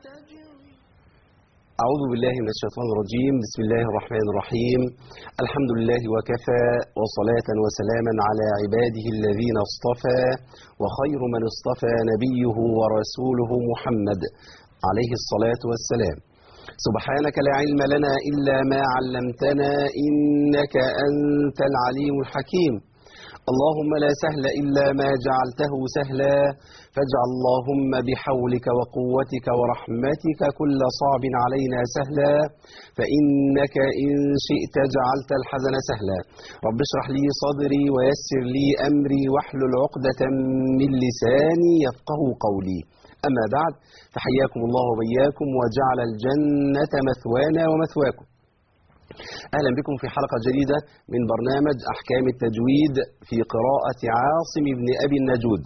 أعوذ بالله من الشيطان الرجيم بسم الله الرحمن الرحيم الحمد لله وكفى وصلاة وسلاما على عباده الذين اصطفى وخير من اصطفى نبيه ورسوله محمد عليه الصلاة والسلام سبحانك لا علم لنا إلا ما علمتنا إنك أنت العليم الحكيم اللهم لا سهل إلا ما جعلته سهلا فاجعل اللهم بحولك وقوتك ورحمتك كل صعب علينا سهلا فإنك إن شئت جعلت الحزن سهلا رب اشرح لي صدري ويسر لي أمري واحلل عقدة من لساني يفقه قولي أما بعد فحياكم الله وبياكم وجعل الجنة مثوانا ومثواكم أهلا بكم في حلقة جديدة من برنامج أحكام التجويد في قراءة عاصم بن أبي النجود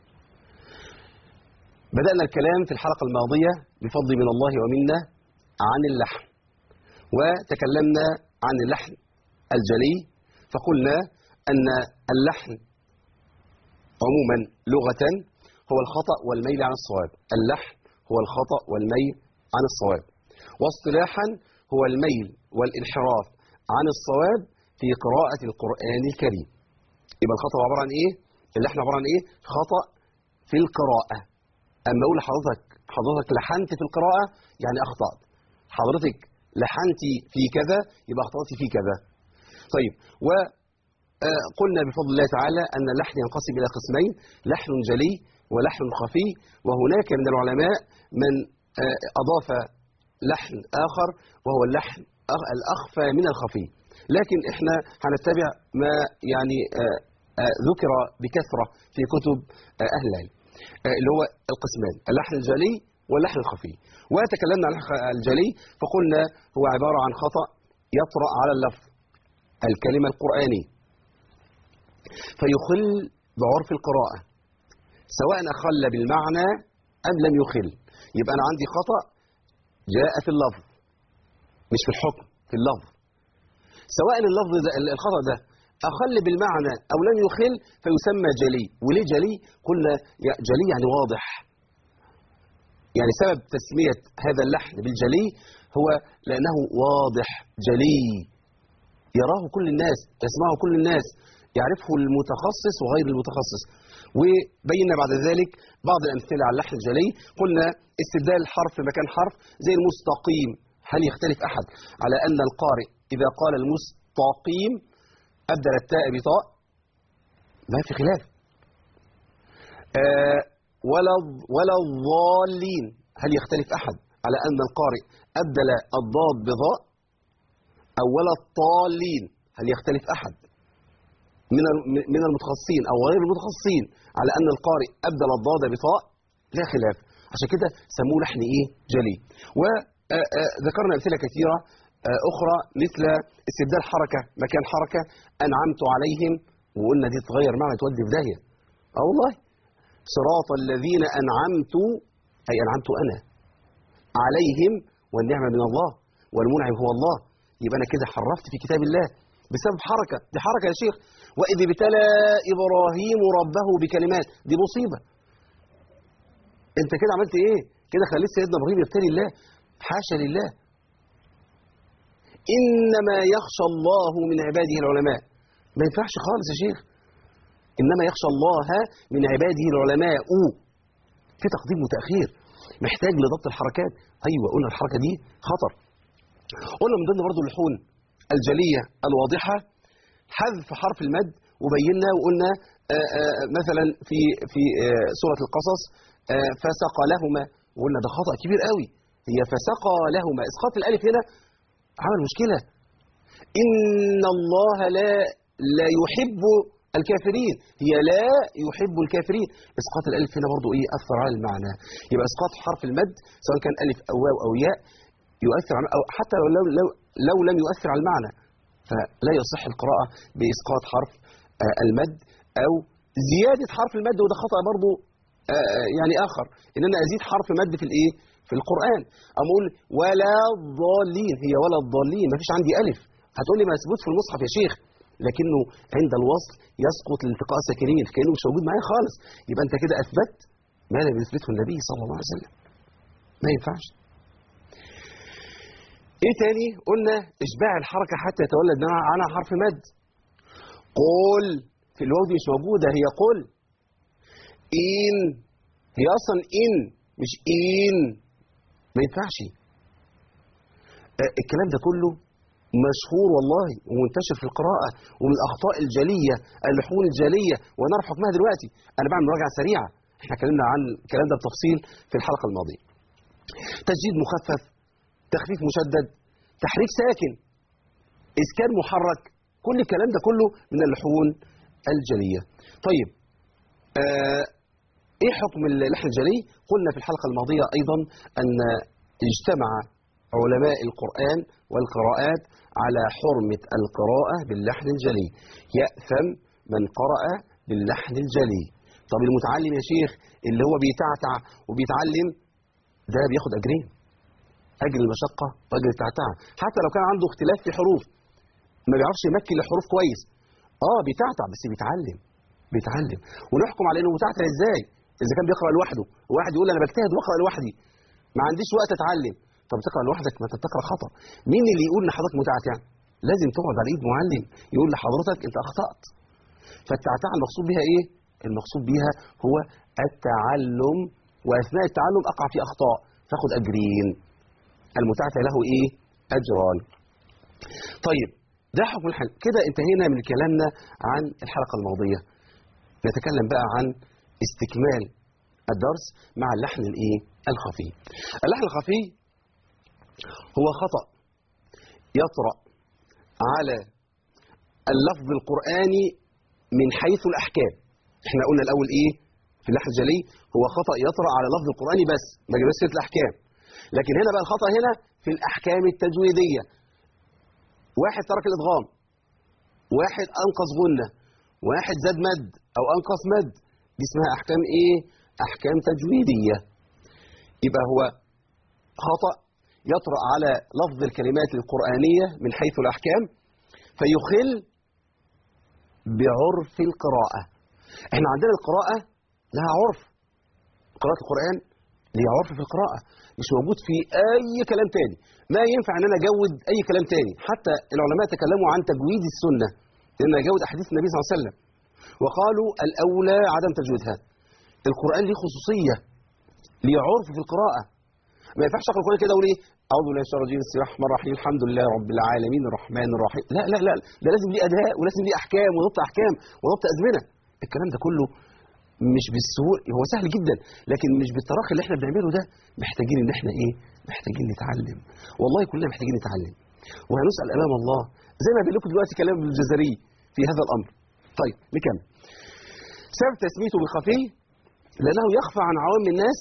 بدأنا الكلام في الحلقة الماضية بفضل من الله ومنا عن اللحن وتكلمنا عن اللحن الجلي فقلنا أن اللحن عموما لغة هو الخطأ والميل عن الصواب اللحن هو الخطأ والميل عن الصواب واصطلاحا هو الميل والانحراف عن الصواب في قراءة القرآن الكريم يبقى الخطأ عبارة عن إيه؟ اللحن عبارة عن إيه؟ خطأ في القراءة أما أقول لحضرتك حضرتك لحنت في القراءة يعني أخطأت حضرتك لحنتي في كذا يبقى أخطأت في كذا طيب وقلنا بفضل الله تعالى أن اللحن ينقسم إلى قسمين لحن جلي ولحن خفي وهناك من العلماء من أضاف لحن آخر وهو اللحن الأخفى من الخفي لكن إحنا هنتبع ما يعني ذكر بكثرة في كتب أهل العلم اللي هو القسمان اللحن الجلي واللحن الخفي وتكلمنا عن الجلي فقلنا هو عبارة عن خطأ يطرأ على اللفظ الكلمة القرآني فيخل بعرف القراءة سواء أخل بالمعنى أم لم يخل يبقى أنا عندي خطأ جاء في اللفظ مش في الحكم في اللفظ سواء اللفظ ده الخطأ ده أخل بالمعنى أو لم يخل فيسمى جلي وليه جلي قلنا جلي يعني واضح يعني سبب تسمية هذا اللحن بالجلي هو لأنه واضح جلي يراه كل الناس يسمعه كل الناس يعرفه المتخصص وغير المتخصص وبينا بعد ذلك بعض الأمثلة على اللحن الجلي قلنا استبدال الحرف مكان حرف زي المستقيم هل يختلف أحد على أن القارئ إذا قال المستقيم أبدل التاء بطاء ما في خلاف آه ولا ولا الضالين هل يختلف أحد على أن القارئ أبدل الضاد بضاء أو ولا الطالين هل يختلف أحد من من المتخصصين أو غير المتخصصين على أن القارئ أبدل الضاد بطاء لا خلاف عشان كده سموه لحن إيه جلي وذكرنا أمثلة كثيرة أخرى مثل استبدال حركة مكان حركة أنعمت عليهم وقلنا دي تغير معنى تودي في داهية اه والله صراط الذين أنعمت أي أنعمت أنا عليهم والنعمة من الله والمنعم هو الله يبقى أنا كده حرفت في كتاب الله بسبب حركة دي حركة يا شيخ وإذ ابتلى إبراهيم ربه بكلمات دي مصيبة أنت كده عملت إيه كده خليت سيدنا إبراهيم يبتلي الله حاشا لله إنما يخشى الله من عباده العلماء ما ينفعش خالص يا شيخ إنما يخشى الله من عباده العلماء في تقديم وتأخير محتاج لضبط الحركات أيوة قلنا الحركة دي خطر قلنا من ضمن برضو اللحون الجلية الواضحة حذف حرف المد وبينا وقلنا آآ آآ مثلا في في سورة القصص فسق لهما وقلنا ده خطأ كبير قوي هي فسقى لهما اسقاط الالف هنا عمل مشكلة إن الله لا لا يحب الكافرين هي لا يحب الكافرين اسقاط الالف هنا برضو ايه اثر على المعنى يبقى اسقاط حرف المد سواء كان الف او واو او ياء يؤثر على او حتى لو لو لو, لو لم يؤثر على المعنى فلا يصح القراءة باسقاط حرف المد او زيادة حرف المد وده خطأ برضو يعني اخر ان انا ازيد حرف مد في الايه في القرآن أما أقول ولا الضالين هي ولا الضالين ما فيش عندي ألف هتقول لي ما يثبت في المصحف يا شيخ لكنه عند الوصل يسقط لالتقاء ساكنين كأنه مش موجود معايا خالص يبقى أنت كده أثبت ما لم يثبته النبي صلى الله عليه وسلم ما ينفعش ايه تاني قلنا اشباع الحركة حتى يتولد عنها حرف مد قول في الواو دي مش موجودة هي قل إن هي أصلا إن مش إن ما ينفعش آه، الكلام ده كله مشهور والله ومنتشر في القراءة ومن الأخطاء الجلية اللحون الجلية ونرى حكمها دلوقتي أنا بعمل مراجعة سريعة احنا اتكلمنا عن الكلام ده بتفصيل في الحلقة الماضية تجديد مخفف تخفيف مشدد تحريك ساكن إسكان محرك كل الكلام ده كله من اللحون الجلية طيب آه ايه حكم اللحن الجلي قلنا في الحلقة الماضية ايضا ان اجتمع علماء القرآن والقراءات على حرمة القراءة باللحن الجلي يأثم من قرأ باللحن الجلي طب المتعلم يا شيخ اللي هو بيتعتع وبيتعلم ده بياخد أجرين أجر المشقة وأجر التعتعة حتى لو كان عنده اختلاف في حروف ما بيعرفش يمكن الحروف كويس اه بيتعتع بس بيتعلم بيتعلم ونحكم على انه متعتع ازاي اذا كان بيقرا لوحده وواحد يقول انا بجتهد واقرا لوحدي ما عنديش وقت اتعلم طب تقرا لوحدك ما انت بتقرا خطا مين اللي يقول لحضرتك متعتع لازم تقعد على ايد معلم يقول لحضرتك انت اخطات فالتعتع المقصود بها ايه المقصود بها هو التعلم واثناء التعلم اقع في اخطاء فاخد اجرين المتعتع له ايه اجران طيب ده حكم الحل كده انتهينا من كلامنا عن الحلقه الماضيه نتكلم بقى عن استكمال الدرس مع اللحن الايه الخفي اللحن الخفي هو خطأ يطرأ على اللفظ القرآني من حيث الأحكام احنا قلنا الأول ايه في اللحن الجلي هو خطأ يطرأ على لفظ القرآني بس ما جابش سيره الأحكام لكن هنا بقى الخطأ هنا في الأحكام التجويدية واحد ترك الإدغام واحد أنقص غنة واحد زاد مد أو أنقص مد دي اسمها أحكام إيه؟ أحكام تجويدية يبقى هو خطأ يطرأ على لفظ الكلمات القرآنية من حيث الأحكام فيخل بعرف القراءة احنا عندنا القراءة لها عرف قراءة القرآن ليها عرف في القراءة مش موجود في أي كلام تاني ما ينفع أن أنا أجود أي كلام تاني حتى العلماء تكلموا عن تجويد السنة لأن أجود أحاديث النبي صلى الله عليه وسلم وقالوا الأولى عدم تجويدها القرآن ليه خصوصية ليه عرف في القراءة ما ينفعش أقرأ القرآن كده أقول إيه أعوذ بالله من الشيطان الرجيم بسم الله الرحمن الرحيم الحمد لله رب العالمين الرحمن الرحيم لا لا لا ده لازم ليه أداء ولازم ليه أحكام وضبط أحكام وضبط أزمنة الكلام ده كله مش بالسهول هو سهل جدا لكن مش بالتراخي اللي احنا بنعمله ده محتاجين ان احنا ايه محتاجين نتعلم والله كلنا محتاجين نتعلم وهنسأل امام الله زي ما بقول لكم دلوقتي كلام ابن الجزري في هذا الامر طيب نكمل سبب تسميته بالخفي لانه يخفى عن عوام الناس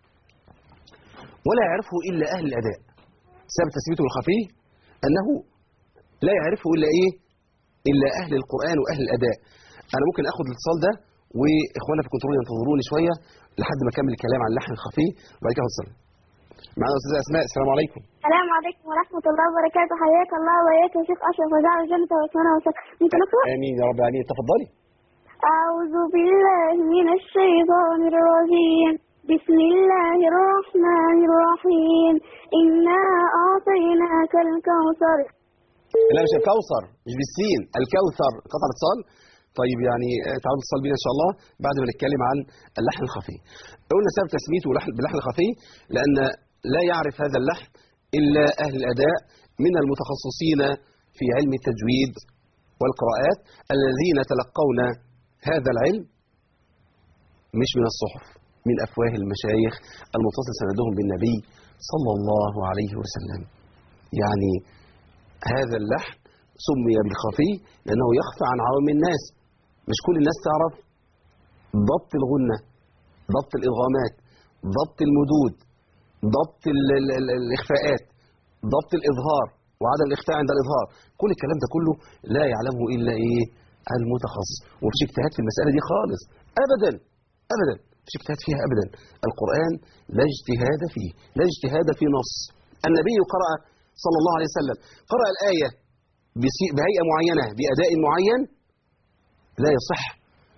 ولا يعرفه الا اهل الاداء سبب تسميته بالخفي انه لا يعرفه الا ايه الا اهل القران واهل الاداء انا ممكن اخد الاتصال ده واخواننا في الكنترول ينتظروني شويه لحد ما اكمل الكلام عن اللحن الخفي وبعد كده اتصل معانا استاذه اسماء السلام عليكم السلام عليكم ورحمة الله وبركاته حياك الله وإياك يا شيخ أشرف وجعل الجنة وسمنا وسك ممكن أقرأ؟ امين يا رب العالمين تفضلي أعوذ بالله من الشيطان الرجيم بسم الله الرحمن الرحيم إنا أعطيناك الكوثر لا مش الكوثر مش بالسين الكوثر قطع اتصال طيب يعني آه، تعالوا اتصال بينا ان شاء الله بعد ما نتكلم عن اللحن الخفي قلنا سبب تسميته لحن- باللحن الخفي لان لا يعرف هذا اللحن الا اهل الاداء من المتخصصين في علم التجويد والقراءات الذين تلقون هذا العلم مش من الصحف من افواه المشايخ المتصل سندهم بالنبي صلى الله عليه وسلم يعني هذا اللحن سمي بالخفي لأنه يخفى عن عوام الناس مش كل الناس تعرف ضبط الغنة ضبط الإضغامات ضبط المدود ضبط ال ال ال الإخفاءات ضبط الإظهار وعدم الإخفاء عند الإظهار كل الكلام ده كله لا يعلمه إلا إيه المتخصص ومفيش اجتهاد في المسألة دي خالص أبدا أبدا مفيش اجتهاد فيها أبدا القرآن لا اجتهاد فيه لا اجتهاد في نص النبي قرأ صلى الله عليه وسلم قرأ الآية بسي- بهيئة معينة بأداء معين لا يصح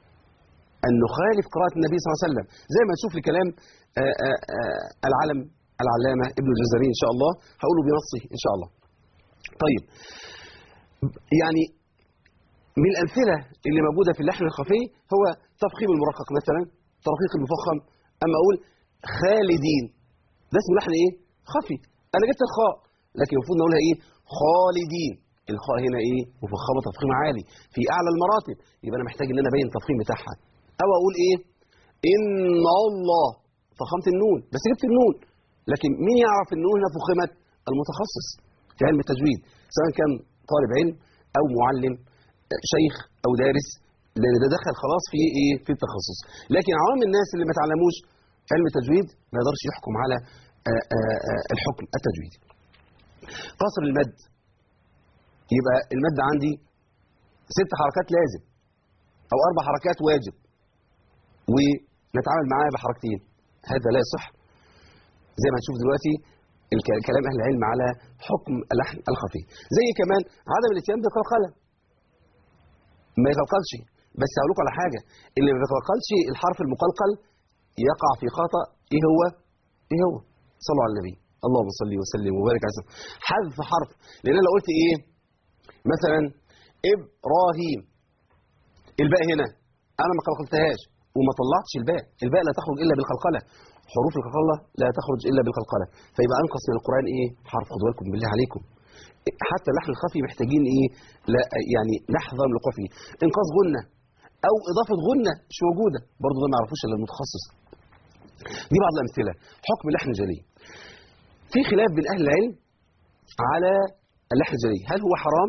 أن نخالف قراءة النبي صلى الله عليه وسلم زي ما نشوف الكلام آه، آه، آه، العلم العلامة ابن الجزري إن شاء الله هقوله بنصه إن شاء الله طيب يعني من الأمثلة اللي موجودة في اللحن الخفي هو تفخيم المرقق مثلا ترقيق المفخم أما أقول خالدين ده اسمه لحن إيه؟ خفي أنا جبت الخاء لكن المفروض نقولها إيه؟ خالدين الخاء هنا إيه؟ مفخمة تفخيم عالي في أعلى المراتب يبقى أنا محتاج إن أنا أبين التفخيم بتاعها أو أقول إيه؟ إن الله فخمت النون بس جبت النون لكن مين يعرف النون هنا فخمت؟ المتخصص في علم التجويد سواء كان طالب علم أو معلم شيخ أو دارس لأن ده دخل خلاص في إيه في التخصص لكن عوام الناس اللي ما تعلموش علم التجويد ما يقدرش يحكم على آآ آآ الحكم التجويدي قصر المد يبقى المد عندي ست حركات لازم أو أربع حركات واجب ونتعامل معاه بحركتين هذا لا يصح زي ما هنشوف دلوقتي الك- كلام أهل العلم على حكم اللحن الخفي زي كمان عدم الاتيان بالقلقلة ما يقلقلش بس هقول لكم على حاجة اللي ما بيقلقلش الحرف المقلقل يقع في خطأ ايه هو ايه هو صلوا على النبي اللهم صل وسلم وبارك على سيدنا حذف حرف لان انا لو قلت ايه مثلا ابراهيم الباء هنا انا ما قلقلتهاش وما طلعتش الباء الباء لا تخرج الا بالقلقله حروف القلقله لا تخرج الا بالقلقله فيبقى انقص من القران ايه حرف خدوا بالكم بالله عليكم حتى اللحن الخفي محتاجين ايه لا يعني نحذر من الوقوع فيه انقاذ غنه او اضافه غنه مش موجوده برضه ده ما يعرفوش الا المتخصص دي بعض الامثله حكم اللحن الجلي في خلاف بين اهل العلم على اللحن الجلي هل هو حرام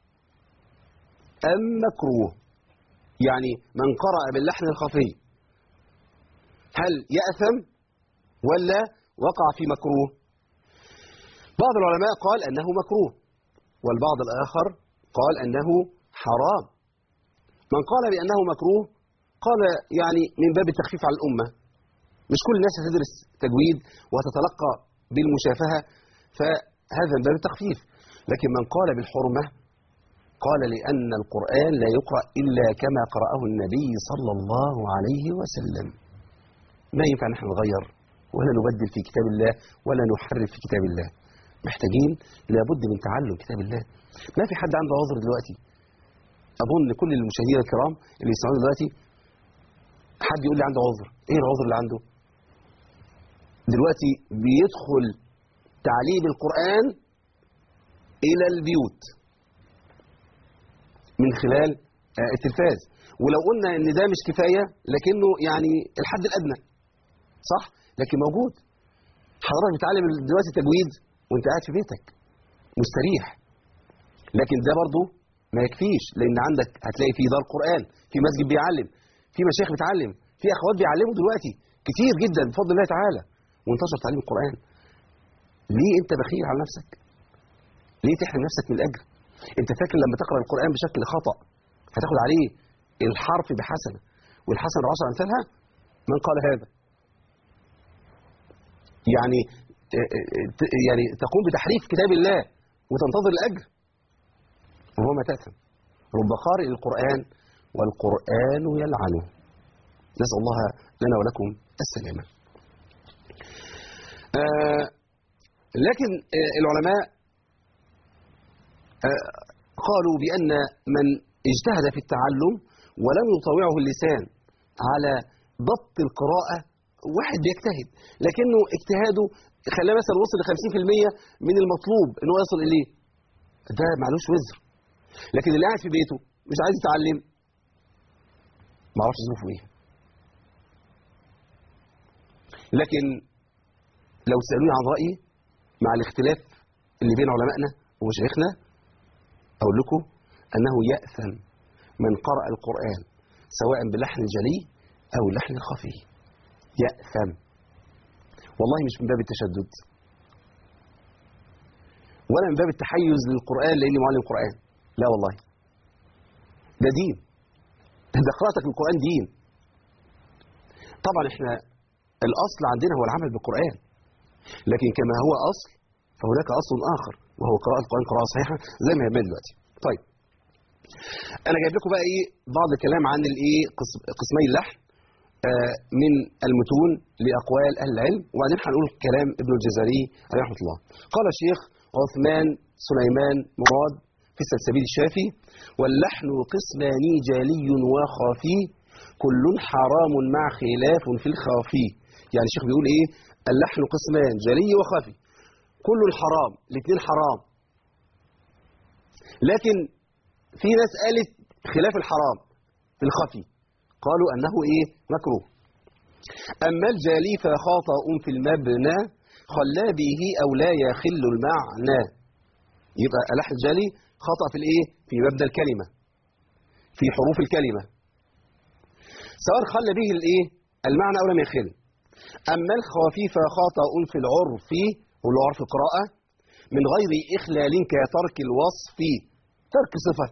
ام مكروه يعني من قرأ باللحن الخفي هل يأثم ولا وقع في مكروه بعض العلماء قال أنه مكروه والبعض الآخر قال أنه حرام من قال بأنه مكروه قال يعني من باب التخفيف على الأمة مش كل الناس هتدرس تجويد وتتلقى بالمشافهة فهذا من باب التخفيف لكن من قال بالحرمة قال لأن القرآن لا يقرأ إلا كما قرأه النبي صلى الله عليه وسلم ما ينفع نحن نغير ولا نبدل في كتاب الله ولا نحرف في كتاب الله محتاجين لابد من تعلم كتاب الله ما في حد عنده عذر دلوقتي أظن كل المشاهدين الكرام اللي يسمعون دلوقتي حد يقول لي عنده عذر ايه العذر اللي عنده دلوقتي بيدخل تعليم القرآن إلى البيوت من خلال آه، التلفاز ولو قلنا ان ده مش كفاية لكنه يعني الحد الأدنى صح لكن موجود حضرتك بتعلم دلوقتي تجويد وانت قاعد في بيتك مستريح لكن ده برضه ما يكفيش لان عندك هتلاقي في دار قرآن في مسجد بيعلم في مشايخ بتعلم في اخوات بيعلموا دلوقتي كتير جدا بفضل الله تعالى وانتشر تعليم القرآن ليه انت بخيل على نفسك ليه تحرم نفسك من الاجر انت فاكر لما تقرا القرآن بشكل خطأ هتاخد عليه الحرف بحسنة والحسنة بعشر امثالها من قال هذا يعني ت- يعني تقوم بتحريف كتاب الله وتنتظر الأجر وهو تأثم رب قارئ القرآن والقرآن يلعنه نسأل الله لنا ولكم السلامة آه لكن آه العلماء آه قالوا بأن من اجتهد في التعلم ولم يطاوعه اللسان على ضبط القراءة واحد بيجتهد لكنه اجتهاده خلاه مثلا وصل ل 50% من المطلوب ان هو يصل اليه ده معلوش وزر لكن اللي قاعد في بيته مش عايز يتعلم ما اعرفش ظروفه ايه لكن لو سالوني عن رايي مع الاختلاف اللي بين علمائنا ومشايخنا اقول لكم انه ياثم من قرأ القرآن سواء بلحن جلي او لحن خفي يأثم والله مش من باب التشدد ولا من باب التحيز للقرآن لأني معلم قرآن لا والله ده دين ده قراءتك للقرآن دين طبعا احنا الأصل عندنا هو العمل بالقرآن لكن كما هو أصل فهناك أصل آخر وهو قراءة القرآن قراءة صحيحة زي ما هي دلوقتي طيب أنا جايب لكم بقى إيه بعض الكلام عن الإيه قسم- قسمي اللحن آه، من المتون لأقوال أهل العلم وبعدين هنقول كلام ابن الجزري عليه رحمة الله قال الشيخ عثمان سليمان مراد في السلسبيل الشافي واللحن قسمان جالي وخافي كل حرام مع خلاف في الخافي يعني الشيخ بيقول ايه اللحن قسمان جلي وخفي كل حرام الاثنين حرام لكن في ناس قالت خلاف الحرام في الخفي قالوا أنه إيه مكروه أما الجالي فخاطأ في المبنى خلا به أو لا يخل المعنى يبقى اللحن الجالي خطأ في الإيه في مبنى الكلمة في حروف الكلمة سواء خل به الإيه المعنى أو لم يخل أما الخفي فخاطأ في العرف واللي هو عرف القراءة من غير إخلال كترك الوصف ترك صفة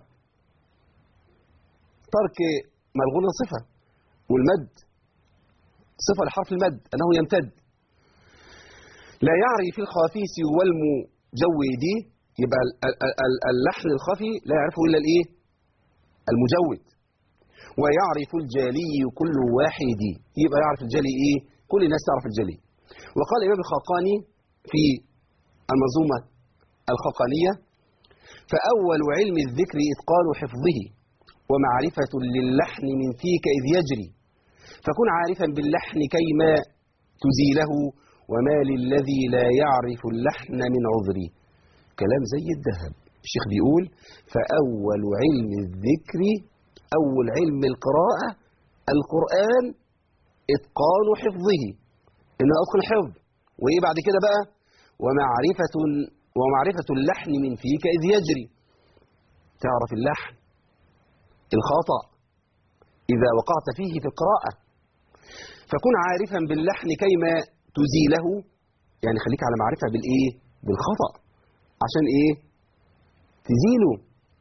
ترك ملغونة صفة والمد صفة لحرف المد أنه يمتد لا يعرف الخافيس والمجود يبقى ال- ال- ال- اللحن الخفي لا يعرفه إلا الإيه المجود ويعرف الجلي كل واحد يبقى يعرف الجلي إيه كل الناس تعرف الجلي وقال الإمام الخاقاني في المنظومة الخاقانية فأول علم الذكر إتقان حفظه ومعرفة للحن من فيك إذ يجري فكن عارفا باللحن كيما تزيله وما للذي لا يعرف اللحن من عذري كلام زي الذهب الشيخ بيقول فأول علم الذكر أول علم القراءة القرآن إتقان حفظه إنه أتقن حفظ وإيه بعد كده بقى ومعرفة ومعرفة اللحن من فيك إذ يجري تعرف اللحن الخطأ إذا وقعت فيه في القراءة فكن عارفا باللحن كيما تزيله يعني خليك على معرفة بالإيه بالخطأ عشان إيه تزيله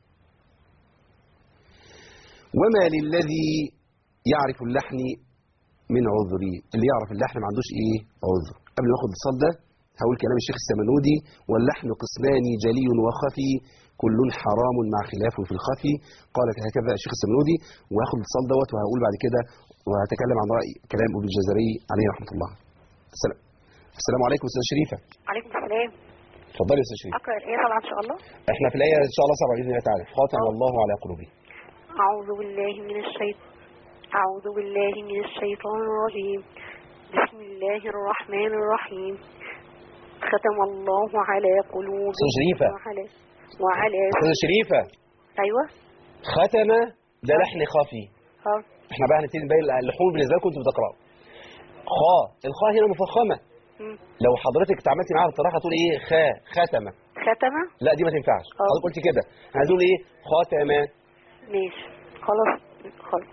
وما للذي يعرف اللحن من عذري اللي يعرف اللحن ما عندوش إيه عذر قبل ما ناخد الاتصال ده هقول كلام الشيخ السمنودي واللحن قسمان جلي وخفي كل حرام مع خلاف في الخفي قال هكذا الشيخ السمنودي وهاخد الاتصال دوت وهقول بعد كده وهتكلم عن رأي كلام ابن الجزري عليه رحمة الله السلام السلام عليكم استاذ شريفة عليكم السلام اتفضلي يا استاذ شريفة اقرا الايه طبعا ان شاء الله احنا في الآية ان شاء الله سبعة بإذن الله تعالى خاتم الله على قلوبهم اعوذ بالله من الشيطان اعوذ بالله من الشيطان الرجيم بسم الله الرحمن الرحيم ختم الله على قلوبهم أستاذ شريفة. وعلى وعلى استاذ شريفة ايوه ختم ده لحن خفي اه احنا بقى هنبتدي نبين اللحون بالنسبة لكم انتوا بتقراوا خاء الخاء هنا مفخمة مم. لو حضرتك اتعاملتي معاها بالطريقة هتقول ايه خاء ختمة ختمه لا دي ما تنفعش اه. حضرتك قلت كده احنا هنقول ايه خاتمة ماشي خلاص خلاص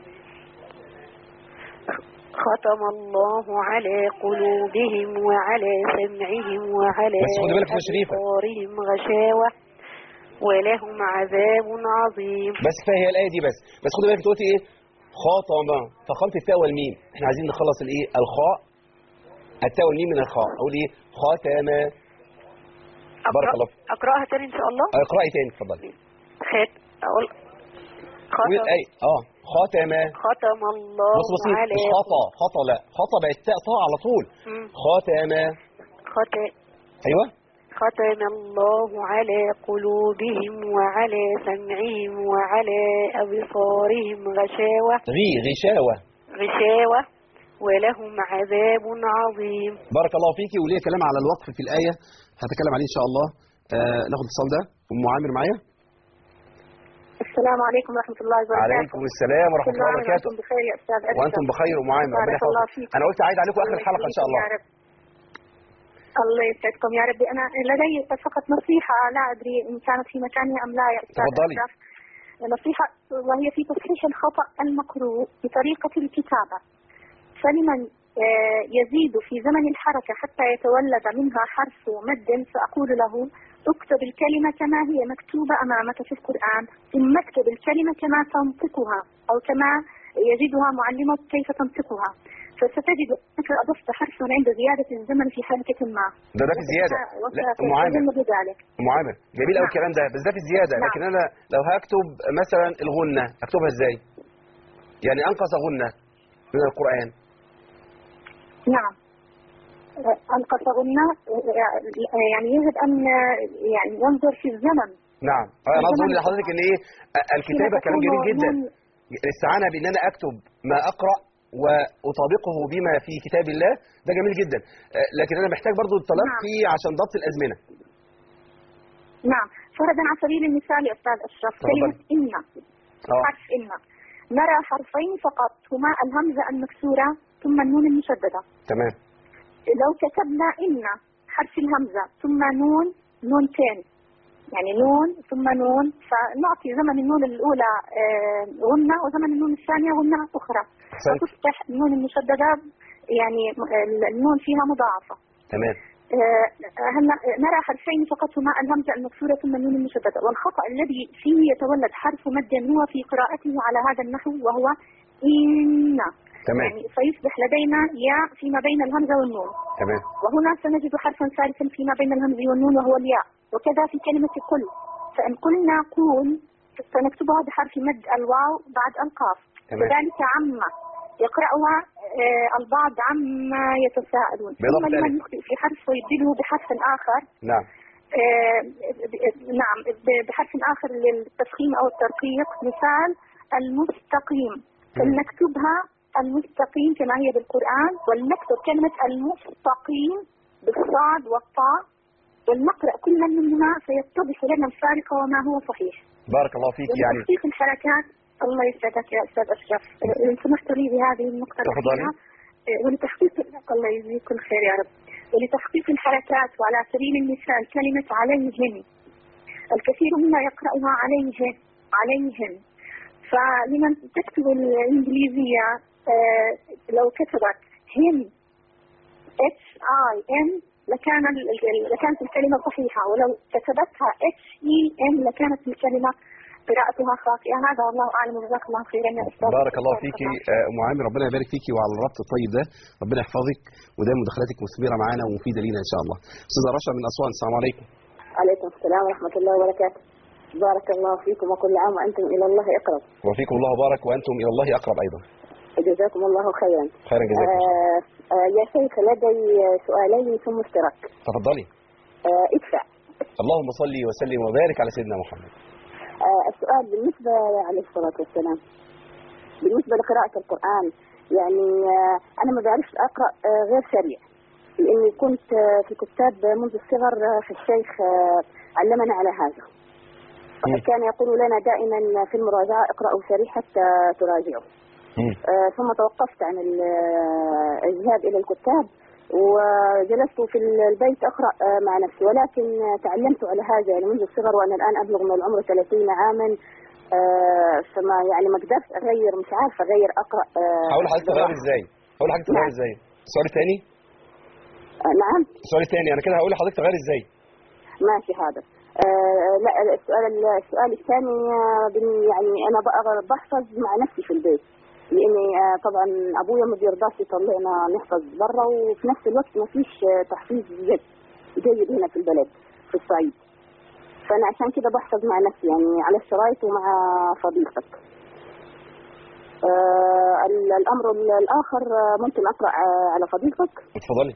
ختم الله على قلوبهم وعلى سمعهم وعلى بس خدي بالك يا شريفة. أبصارهم غشاوة ولهم عذاب عظيم بس فهي الآية دي بس بس خدي بالك دلوقتي ايه خاطمة فخمت التاء والميم احنا عايزين نخلص الايه الخاء التاء والميم من الخاء اقول ايه خاتمة بارك أقرأ الله فيك. أقرأها تاني إن شاء الله اقرأي تاني اتفضلي خات أقول قولي ختم الآية اه خاتمة ختم الله بص بصي على مش خطا خطا لا خطا بقت تاء طاء على طول مم. خاتمة ختم ايوه ختم الله على قلوبهم وعلى سمعهم وعلى أبصارهم غشاوة غي غشاوة غشاوة ولهم عذاب عظيم بارك الله فيكي وليه كلام على الوقف في الآية هتكلم عليه إن شاء الله آه ناخد الاتصال ده أم عامر معايا السلام عليكم ورحمة الله وبركاته عليكم السلام ورحمة كل الله عام وبركاته وأنتم بخير يا أستاذ أشرف وأنتم بخير أم عامر ربنا بارك الله يحفظك فيك. أنا قلت عايد عليكم آخر الحلقة إن شاء الله يا رب. الله يسعدكم يا ربي أنا لدي فقط نصيحة لا أدري إن كانت في مكانها أم لا يا أستاذ تفضلي. أشرف. نصيحة وهي في تصحيح الخطأ المقروء بطريقة الكتابة فلمن آه، يزيد في زمن الحركة حتى يتولد منها حرف مد فأقول له اكتب الكلمة كما هي مكتوبة أمامك في القرآن ثم اكتب الكلمة كما تنطقها أو كما يجدها معلمك كيف تنطقها فستجد أنك أضفت حرفا عند زيادة الزمن في حركة ما ده ده في الزيادة لا أم عامر وستلزم بذلك أم عامر جميل قوي نعم. الكلام ده بس ده في الزيادة نعم. لكن أنا لو هكتب مثلا الغنة أكتبها إزاي؟ يعني أنقص غنة من القرآن نعم أن قصرنا يعني يجب أن يعني ننظر في الزمن نعم انا قصدي اقول لحضرتك ان ايه الكتابه كلام جميل جدا الاستعانه بان انا اكتب ما اقرا واطابقه بما في كتاب الله ده جميل جدا آه، لكن انا محتاج برضو التلقي عشان ضبط الازمنه نعم فرضا على سبيل المثال يا أستاذ أشرف تفضل. كلمة إن اه حرف إن نرى حرفين فقط هما الهمزة المكسورة ثم النون المشددة تمام لو كتبنا إن حرف الهمزة ثم نون نونتين يعني نون ثم نون فنعطي زمن النون الأولى آه، غنة وزمن النون الثانية غنة أخرى احسنت فتصبح النون المشددة يعني م- النون فيها مضاعفة تمام آه، هلا نرى حرفين فقط هما الهمزة المكسورة ثم النون المشددة والخطأ الذي فيه يتولد حرف مد هو في قراءته على هذا النحو وهو إن تمام يعني فيصبح لدينا ياء فيما بين الهمزة والنون تمام وهنا سنجد حرفا ثالثا فيما بين الهمز والنون وهو الياء وكذا في كلمة قل فإن قلنا قول سنكتبها بحرف مد الواو بعد القاف تمام. كذلك عم يقرأها آه، البعض عما يتساءلون بإضافة ثم لمن ألف. يخطئ في حرف ويبدله بحرف آخر نعم آه، ب- نعم ب- بحرف آخر للتفخيم أو الترقيق مثال المستقيم فلنكتبها المستقيم كما هي بالقرآن ولنكتب كلمة المستقيم بالصاد والطاء ولنقرأ كل منهما فيتضح لنا الفارق وما هو صحيح بارك الله فيك يعني ولتحقيق الحركات الله يسعدك يا أستاذ أشرف إن سمحت لي بهذه النقطة تفضلي. الأخيرة آه، ولتحقيق الله يجزيكم خير يا رب ولتحقيق الحركات وعلى سبيل المثال كلمة عليهم الكثير منا يقرأها عليه عليهم فلمن تكتب الإنجليزية آه، لو كتبت هم اتش اي ام لكان ال- ال- لكانت الكلمة صحيحة ولو كتبتها اتش اي ام لكانت الكلمة قراءتها خاطئة هذا والله أعلم جزاك الله خيرا يا أستاذ بارك الله فيكي آه، ام عامر ربنا يبارك فيكي وعلى الربط الطيب ده ربنا يحفظك ودايما مداخلاتك مثمره معانا ومفيده لينا ان شاء الله استاذه رشا من اسوان السلام عليكم عليكم السلام ورحمة الله وبركاته بارك الله فيكم وكل عام وأنتم إلى الله أقرب وفيكم الله بارك وانتم الى الله اقرب ايضا جزاكم الله خيرا خيرا جزاكم آه آه يا شيخ لدي سؤالين ثم اشتراك تفضلي آه ادفع اللهم صل وسلم وبارك على سيدنا محمد آه السؤال بالنسبة عليه الصلاة والسلام بالنسبة لقراءة القرآن يعني آه أنا ما بعرفش أقرأ آه غير سريع لأني كنت آه في كتاب منذ الصغر آه في الشيخ آه علمنا على هذا مم. كان يقول لنا دائما في المراجعة اقرأوا سريع حتى تراجعوا مم. آه، ثم توقفت عن ال- آه، الذهاب إلى الكتاب وجلست في البيت أقرأ آه، مع نفسي ولكن آه، تعلمت على هذا يعني منذ الصغر وأنا الآن أبلغ من العمر 30 عاما آه، فما يعني ما قدرت أغير مش عارفة أغير أقرأ آه، هقول لحضرتك تغير بالراحة. ازاي هقول لحضرتك تغير نعم. ازاي السؤال الثاني آه، نعم السؤال الثاني انا كده هقول لحضرتك تغير ازاي ماشي هذا آه لا السؤال السؤال الثاني آه، بن- يعني انا بقى- بحفظ مع نفسي في البيت لاني آه طبعا ابويا ما بيرضاش يطلعنا نحفظ برا وفي نفس الوقت ما فيش آه، تحفيظ جيد جيد هنا في البلد في الصعيد فانا عشان كده بحفظ مع نفسي يعني على الشرايط ومع صديقتك آه ال- الامر ال- الاخر آه، ممكن اقرا آه، على صديقتك اتفضلي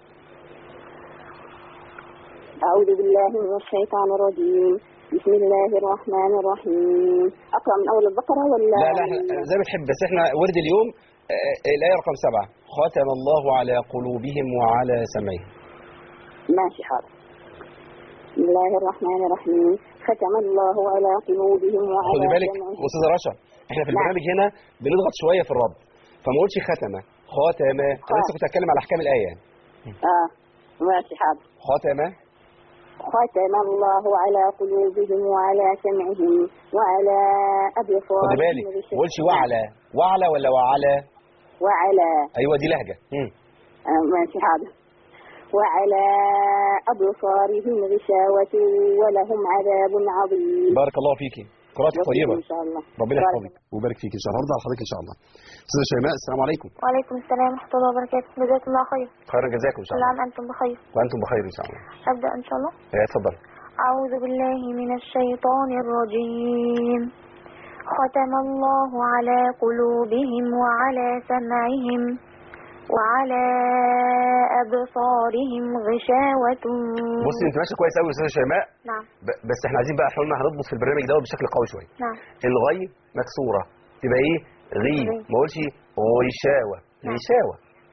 أعوذ بالله من الشيطان الرجيم بسم الله الرحمن الرحيم أقرأ من أول البقرة ولا لا لا احنا زي ما تحب بس احنا ورد اليوم آه، آه، الآية رقم سبعة ختم الله على قلوبهم وعلى سمعهم ماشي حاضر بسم الله الرحمن الرحيم ختم الله على قلوبهم وعلى خدي بالك سمعهم أستاذة رشا احنا في نعم. البرنامج هنا بنضغط شوية في الرد فما قلتش ختمة ختمة انا لسه كنت هتكلم على أحكام الآية يعني آه ماشي حاضر ختمة ختم الله على قلوبهم وعلى سمعهم وعلى أبصارهم خدي بالك ما غشاوة. قلتش وعلى وعلى ولا وعلى وعلى أيوة دي لهجة مم. آه، ماشي حاضر وعلى أبصارهم غشاوة ولهم عذاب عظيم بارك الله فيكي قراءتك طيبة إن شاء الله ربنا بارك يحفظك ويبارك فيك ان شاء الله هرد على حضرتك ان شاء الله استاذه شيماء السلام عليكم وعليكم السلام ورحمة الله وبركاته جزاكم الله خير خيرا جزاكم ان شاء كل الله عام أنتم بخير وانتم بخير ان شاء الله أبدأ إن شاء الله آه، اتفضل أعوذ بالله من الشيطان الرجيم ختم الله على قلوبهم وعلى سمعهم وعلى أبصارهم غشاوة بصي انت ماشي كويس قوي يا استاذه شيماء نعم ب- بس احنا عايزين بقى احنا قلنا هنضبط في البرنامج ده بشكل قوي شويه نعم الغي مكسوره تبقى ايه غي غي. ما اقولش غشاوه نعم. غشاوه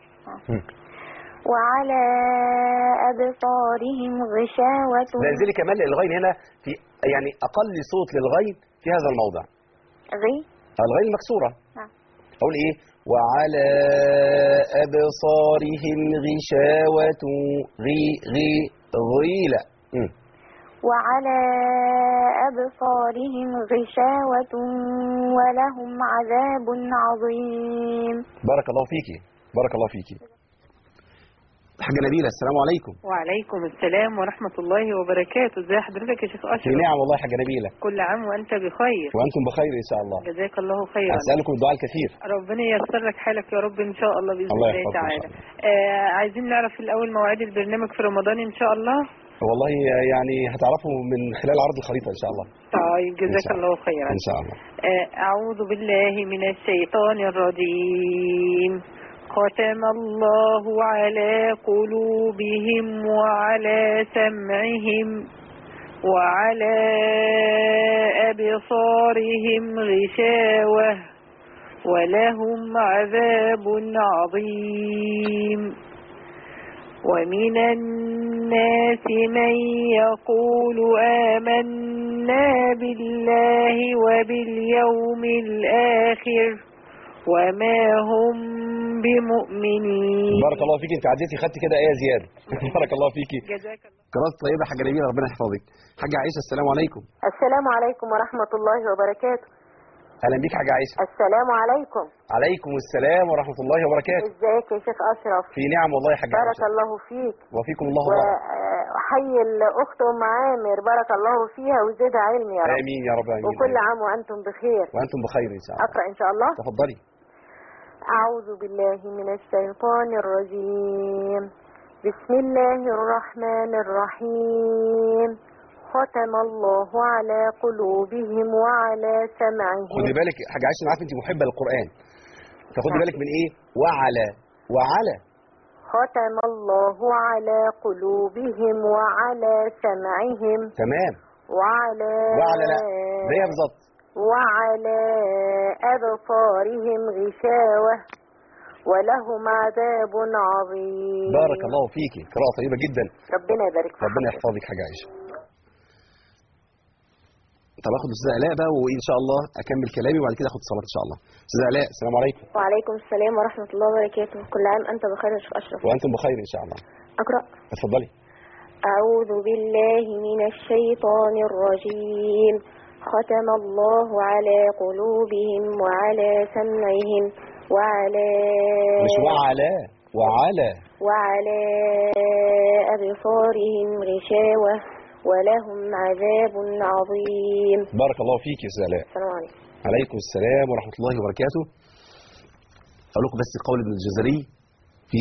وعلى أبصارهم غشاوة ده انزلي كمان الغين هنا في يعني اقل صوت للغين في هذا الموضع غي الغين المكسوره نعم. اقول ايه وعلى ابصارهم غشاوه غي غي غي لا مم. وعلى أبصارهم غشاوة ولهم عذاب عظيم بارك الله فيكي بارك الله فيكي حاجه نبيله السلام عليكم وعليكم السلام ورحمة الله وبركاته ازي حضرتك يا شيخ في أشرف نعم والله حاجه نبيله كل عام وأنت بخير وانتم بخير ان شاء الله جزاك الله خيرا اسالكم الدعاء الكثير ربنا ييسر لك حالك يا رب إن شاء الله بإذن الله الله يحفظك إن تعالى شاء آه عايزين نعرف الأول مواعيد البرنامج في رمضان إن شاء الله والله يعني هتعرفوا من خلال عرض الخريطه ان شاء الله طيب جزاك شاء الله خيرا ان شاء الله آه، أعوذ بالله من الشيطان الرجيم ختم الله على قلوبهم وعلى سمعهم وعلى أبصارهم غشاوة ولهم عذاب عظيم ومن الناس من يقول آمنا بالله وباليوم الآخر وما هم بمؤمنين بارك الله فيك انت عديتي خدتي كده ايه زياده بارك الله فيكي جزاك الله قراءة طيبة حاجة جميلة ربنا يحفظك حاجة عائشة السلام عليكم السلام عليكم ورحمة الله وبركاته أهلا بيك حاجة عائشة السلام عليكم عليكم السلام ورحمة الله وبركاته ازيك يا شيخ أشرف في نعم والله يا حاجة بارك عائشة الله فيك وفيكم الله بارك وأحيي الأخت أم عامر بارك الله فيها وزيدها علم يا رب آمين يا رب آمين وكل عام وأنتم بخير وأنتم بخير إن شاء الله أقرأ إن شاء الله تفضلي أعوذ بالله من الشيطان الرجيم بسم الله الرحمن الرحيم ختم الله على قلوبهم وعلى خدي سمعهم بالك حاجة عائشة أنا عارف أنت محبة للقرآن فخدي بالك من إيه وعلى وعلى ختم الله على قلوبهم وعلى سمعهم تمام وعلى وعلى لا زيها بالظبط وعلى أبصارهم غشاوة ولهم عذاب عظيم بارك الله فيكي قراءة طيبة جدا ربنا يبارك فيك ربنا يحفظك حاجة عائشة طب اخد استاذ الاء بقى وان شاء الله اكمل كلامي وبعد كده اخد الصلاه ان شاء الله استاذ الاء السلام عليكم وعليكم السلام ورحمة الله وبركاته كل عام أنت بخير يا شيخ أشرف وانتم بخير ان شاء الله أقرأ اتفضلي أعوذ بالله من الشيطان الرجيم ختم الله على قلوبهم وعلى سمعهم وعلى مش وعلى وعلى وعلى أبصارهم غشاوة ولهم عذاب عظيم بارك الله فيك يا استاذ الاء السلام عليكم عليكم السلام ورحمه الله وبركاته اقول لكم بس قول ابن الجزري في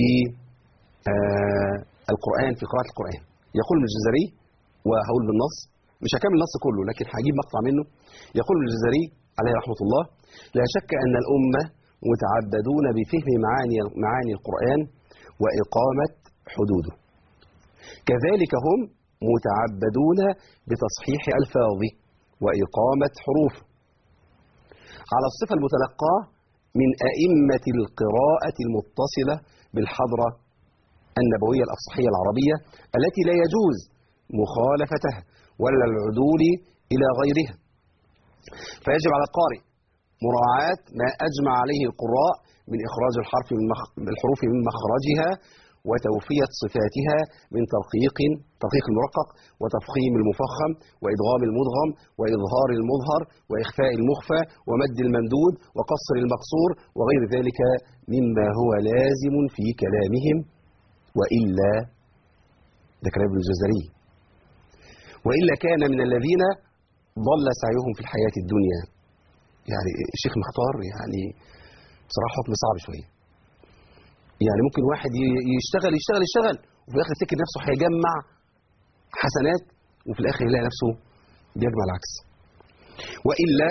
آه القران في قراءه القران يقول ابن الجزري وهقول بالنص مش هكمل النص كله لكن هجيب مقطع منه يقول ابن الجزري عليه رحمه الله لا شك ان الامه متعبدون بفهم معاني معاني القران واقامه حدوده كذلك هم متعبدون بتصحيح الفاظه واقامه حروفه على الصفة المتلقاة من أئمة القراءة المتصلة بالحضرة النبوية الأفصحية العربية التي لا يجوز مخالفتها ولا العدول إلى غيرها فيجب على القارئ مراعاة ما أجمع عليه القراء من إخراج الحرف من مخ... الحروف من مخرجها وتوفية صفاتها من ترقيق ترقيق المرقق وتفخيم المفخم وإدغام المدغم وإظهار المظهر وإخفاء المخفى ومد الممدود وقصر المقصور وغير ذلك مما هو لازم في كلامهم وإلا ده كلام ابن الجزري وإلا كان من الذين ضل سعيهم في الحياة الدنيا يعني الشيخ مختار يعني بصراحة حكم صعب شوية يعني ممكن واحد ي- يشتغل يشتغل يشتغل وفي الاخر يفتكر نفسه هيجمع حسنات وفي الاخر يلاقي نفسه بيجمع العكس والا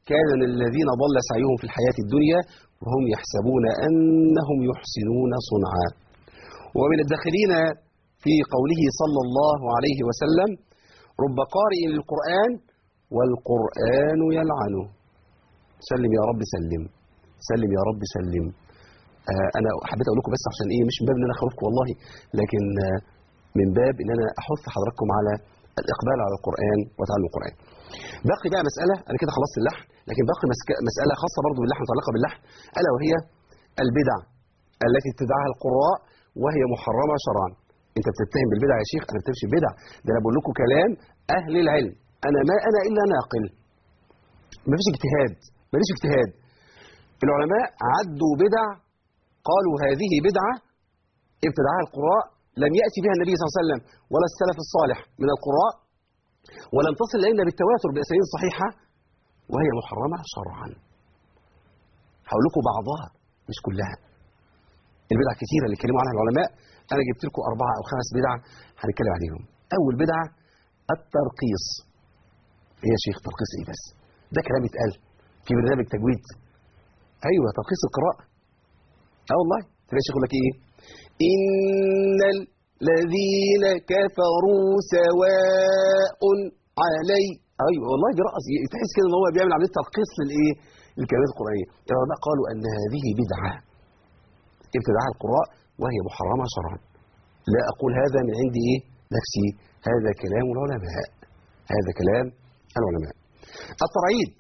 كان الذين ضل سعيهم في الحياة الدنيا وهم يحسبون أنهم يحسنون صنعا ومن الداخلين في قوله صلى الله عليه وسلم رب قارئ للقرآن والقرآن يلعنه سلم يا رب سلم سلم يا رب سلم آه انا حبيت اقول لكم بس عشان ايه مش من باب ان انا اخوفكم والله لكن آه من باب ان انا احث حضراتكم على الاقبال على القران وتعلم القران باقي بقى مساله انا كده خلصت اللحن لكن باقي مسك- مساله خاصه برضو باللحن متعلقه باللحن الا وهي البدع التي ابتدعها القراء وهي محرمه شرعا انت بتتهم بالبدع يا شيخ انا ما بتتهمش بالبدع ده انا بقول لكم كلام اهل العلم انا ما انا الا ناقل ما فيش اجتهاد ماليش اجتهاد العلماء عدوا بدع قالوا هذه بدعة ابتدعها القراء لم يأتي بها النبي صلى الله عليه وسلم ولا السلف الصالح من القراء ولم تصل إلينا بالتواتر بأسانيد صحيحة وهي محرمة شرعا هقول لكم بعضها مش كلها البدع كثيرة اللي اتكلموا عنها العلماء أنا جبت لكم أربعة أو خمس بدع هنتكلم عليهم أول بدعة الترقيص إيه يا شيخ ترقيص إيه بس ده كلام اتقال في برنامج تجويد أيوة ترقيص القراءة اه والله تلاقي شيخ يقول لك ايه ان الذين كفروا سواء علي ايوه والله بيرقص تحس كده ان هو بيعمل عمليه ترقيص للايه للكلمات القرانيه العلماء قالوا ان هذه بدعه ابتدعها القراء وهي محرمه شرعا لا اقول هذا من عندي ايه نفسي هذا كلام العلماء هذا كلام العلماء الترعيد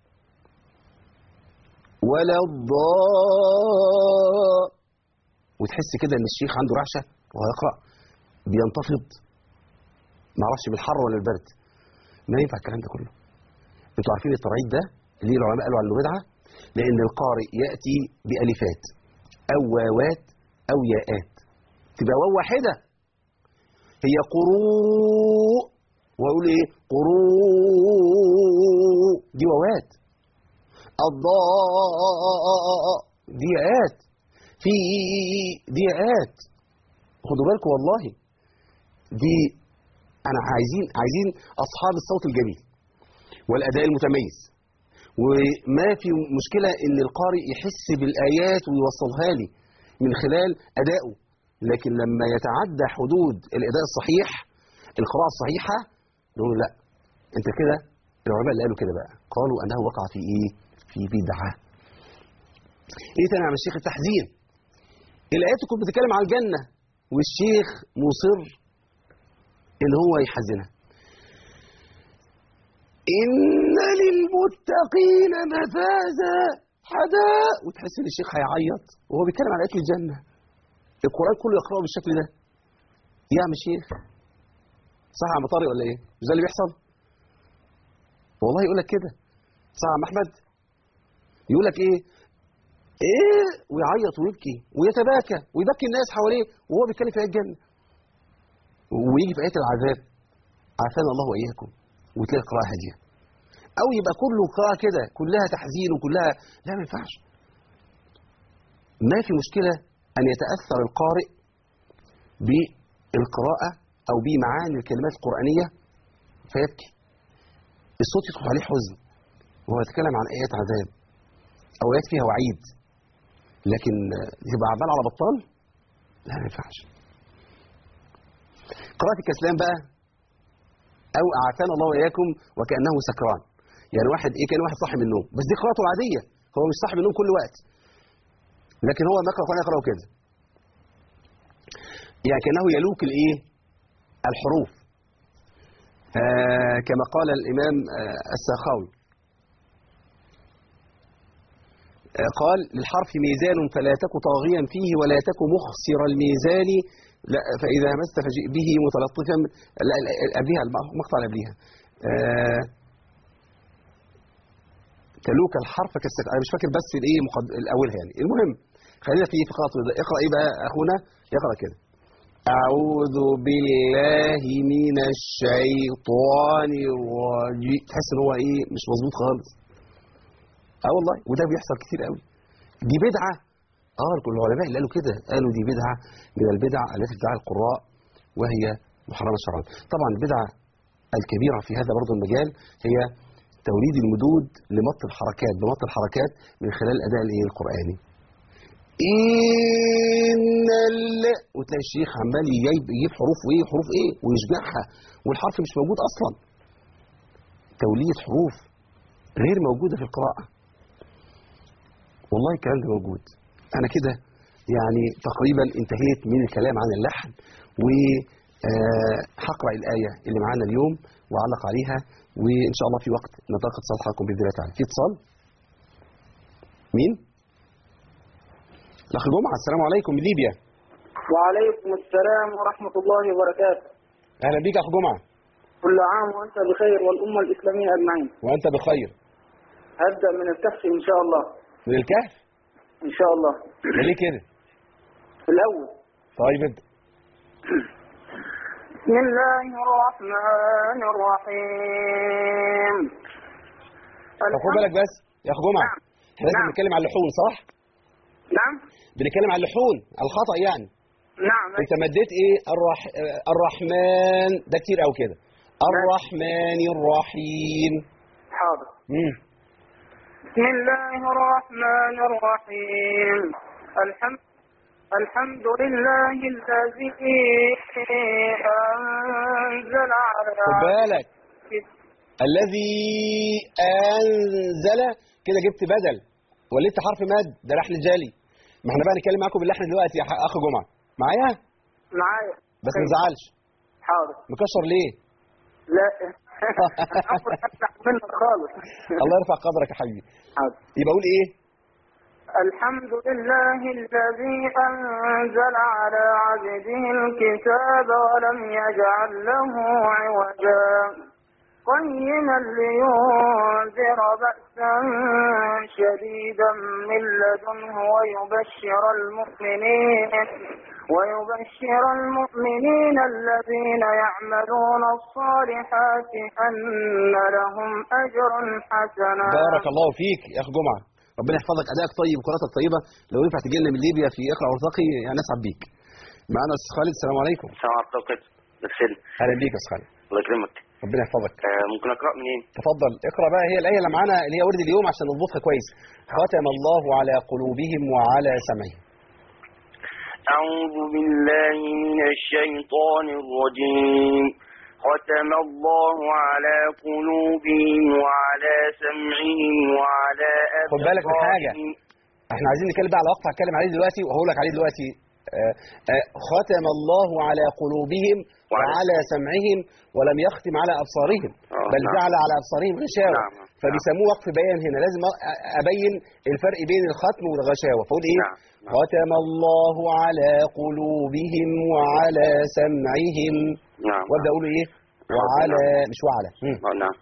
ولا الضاء وتحس كده ان الشيخ عنده رعشه وهو يقرا بينتفض ما اعرفش بالحر ولا البرد ما ينفع الكلام ده كله انتوا عارفين الترعيد ده ليه العلماء قالوا عنه بدعه لان القارئ ياتي بالفات او واوات او ياءات تبقى واو واحده هي قروء واقول ايه قروء دي واوات الضاء ديات في ديات خدوا بالكم والله دي انا عايزين عايزين اصحاب الصوت الجميل والاداء المتميز وما في مشكله ان القارئ يحس بالايات ويوصلها لي من خلال ادائه لكن لما يتعدى حدود الاداء الصحيح القراءه الصحيحه نقول لا انت كده العلماء اللي قالوا كده بقى قالوا انه وقع في ايه في بدعة ايه تاني عن الشيخ التحزين الايات كنت بتتكلم عن الجنة والشيخ مصر ان هو يحزنها ان للمتقين مفازا حداء وتحس ان الشيخ هيعيط وهو بيتكلم عن ايات الجنة القرآن كله يقرأه بالشكل ده يا عم الشيخ صح يا عم طارق ولا ايه مش ده اللي بيحصل والله يقول لك كده صح يا عم احمد يقول لك ايه ايه ويعيط ويبكي ويتباكى ويبكي الناس حواليه وهو بيتكلم في ايات الجنه ويجي في ايات العذاب عافانا الله واياكم وتلاقي قراءه هاديه او يبقى كله قراءه كده كلها تحزين وكلها لا ما ينفعش ما في مشكله ان يتاثر القارئ بالقراءه او بمعاني الكلمات القرانيه فيبكي الصوت يدخل عليه حزن وهو يتكلم عن ايات عذاب او ايات فيها وعيد لكن يبقى عمال على بطال لا ما ينفعش قراءة الكسلان بقى او اعافانا الله واياكم وكانه سكران يعني واحد ايه كان واحد صاحي من النوم بس دي قراءته العاديه هو مش صاحي من النوم كل وقت لكن هو ما يقرا القران يقراه كده يعني كانه يلوك الايه الحروف آه كما قال الامام آه الساخاوي قال للحرف ميزان فلا تك طاغيا فيه ولا تك مخسر الميزان لا فإذا همست فجئ به متلطفا لا قبلها المقطع اللي قبلها آه تلوك الحرف كالسك انا مش فاكر بس الايه مقد... الاولها يعني المهم خلينا في في خاطر اقرا ايه بقى اخونا يقرا كده أعوذ بالله من الشيطان الرجيم تحس ان هو ايه مش مظبوط خالص اه والله وده بيحصل كتير قوي دي بدعه اه كل العلماء اللي قالوا كده قالوا دي بدعه من البدع التي ادعاها القراء وهي محرمه شرعا طبعا البدعه الكبيره في هذا برضه المجال هي توليد المدود لمط الحركات بمط الحركات من خلال الاداء الايه القراني ان ال وتلاقي الشيخ عمال يجيب يجيب حروف وايه حروف ايه ويشبعها والحرف مش موجود اصلا توليد حروف غير موجوده في القراءه والله الكلام ده موجود انا كده يعني تقريبا انتهيت من الكلام عن اللحن و آه، هقرا الايه اللي معانا اليوم واعلق عليها وان شاء الله في وقت نلتقي اتصال حضراتكم باذن الله تعالى في اتصال مين الاخ جمعه السلام عليكم من ليبيا وعليكم السلام ورحمة الله وبركاته اهلا بيك يا اخ جمعه كل عام وأنت بخير والأمة الإسلامية أجمعين وانت بخير هبدأ من الكهف إن شاء الله من الكهف إن شاء الله ده ليه كده الأول طيب ابدا بسم الله الرحمن الرحيم طب خد بالك بس يا اخ جمعه احنا لازم نعم. نتكلم على اللحون صح نعم بنتكلم على اللحون على الخطا يعني نعم انت مديت ايه الرح... آه، الرحمن ده كتير قوي كده الرحمن الرحيم حاضر مم. بسم الله الرحمن الرحيم الحمد الحمد لله الذي أنزل على خد بالك عبده الذي انزل كده جبت بدل ولدت حرف مد ده لحن جالي ما احنا بقى نتكلم معاكم باللحن دلوقتي يا اخ جمعه معايا معايا بس ما تزعلش حاضر مكشر ليه لا أول أفتح منك خالص الله يرفع قدرك يا حبيبي حاضر يبقى اقول ايه الحمد لله الذي أنزل على عبده الكتاب ولم يجعل له عوجا قيما لينذر بأسا شديدا من لدنه ويبشر المؤمنين ويبشر المؤمنين الذين يعملون الصالحات أن لهم أجر حسنا بارك الله فيك يا اخ جمعه ربنا يحفظك ادائك طيب وقراءتك طيبه لو ينفع تجي لنا من ليبيا في اقرا وارتقي يعني نسعد بيك معانا استاذ خالد السلام عليكم السلام عليكم وبركاته بكسل اهلا بيك يا استاذ خالد الله يكرمك ربنا يحفظك آه ممكن اقرا منين؟ تفضل اقرا بقى هي الايه اللي معانا اللي هي ورد اليوم عشان نضبطها كويس ختم الله على قلوبهم وعلى سمعهم أعوذ بالله من الشيطان الرجيم ختم الله على قلوبهم وعلى سمعهم وعلى خد بالك من حاجة. أبصارهم احنا عايزين نتكلم بقى على وقت هتكلم عليه دلوقتي وهقول لك عليه دلوقتي آه، آه، ختم الله على قلوبهم وعلى- وعلى سمعهم ولم يختم على ابصارهم آه، بل نعم. جعل على ابصارهم غشاوه نعم، نعم. فبيسموه وقف بيان هنا لازم أ- ابين الفرق بين الختم والغشاوه فاقول ايه نعم، نعم. ختم الله على قلوبهم وعلى سمعهم نعم وابدا اقول ايه وعلى مش وعلى مم. آه، نعم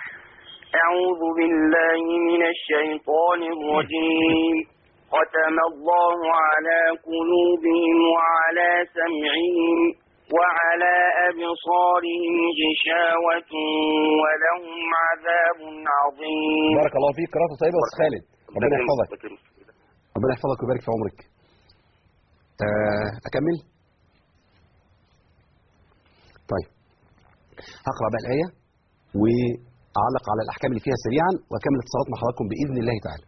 أعوذ بالله من الشيطان الرجيم ختم الله على قلوبهم وعلى سمعهم وعلى أبصارهم غشاوة ولهم عذاب عظيم بارك الله فيك قراءته طيبه يا استاذ خالد ربنا يحفظك بكرمك. ربنا يحفظك ويبارك في عمرك آه، أكمل طيب هقرأ بقى الآية وأعلق على الأحكام اللي فيها سريعا وأكمل اتصالات مع حضراتكم بإذن الله تعالى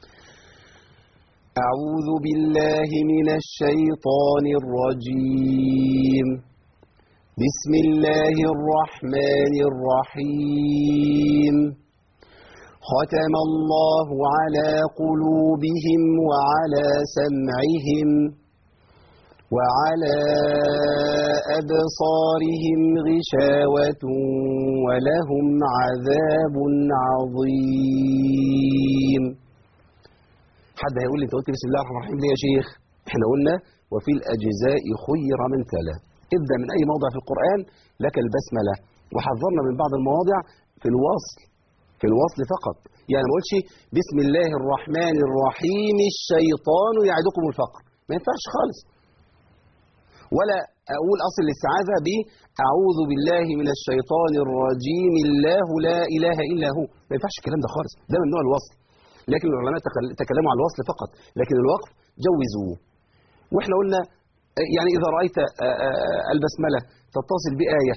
أعوذ بالله من الشيطان الرجيم بسم الله الرحمن الرحيم ختم الله على قلوبهم وعلى سمعهم وعلى أبصارهم غشاوة ولهم عذاب عظيم حد هيقول لي انت قلت بسم الله الرحمن الرحيم ليه يا شيخ احنا قلنا وفي الأجزاء خير من تلا ابدأ من أي موضع في القرآن لك البسملة وحذرنا من بعض المواضع في الوصل في الوصل فقط يعني ما اقولش بسم الله الرحمن الرحيم الشيطان يعدكم الفقر ما ينفعش خالص ولا اقول اصل الاستعاذه ب اعوذ بالله من الشيطان الرجيم الله لا اله الا هو ما ينفعش الكلام ده خالص ده من نوع الوصل لكن العلماء تكل- تكلموا عن الوصل فقط لكن الوقف جوزوه واحنا قلنا آه، يعني اذا رايت آه، آه، البسمله تتصل بايه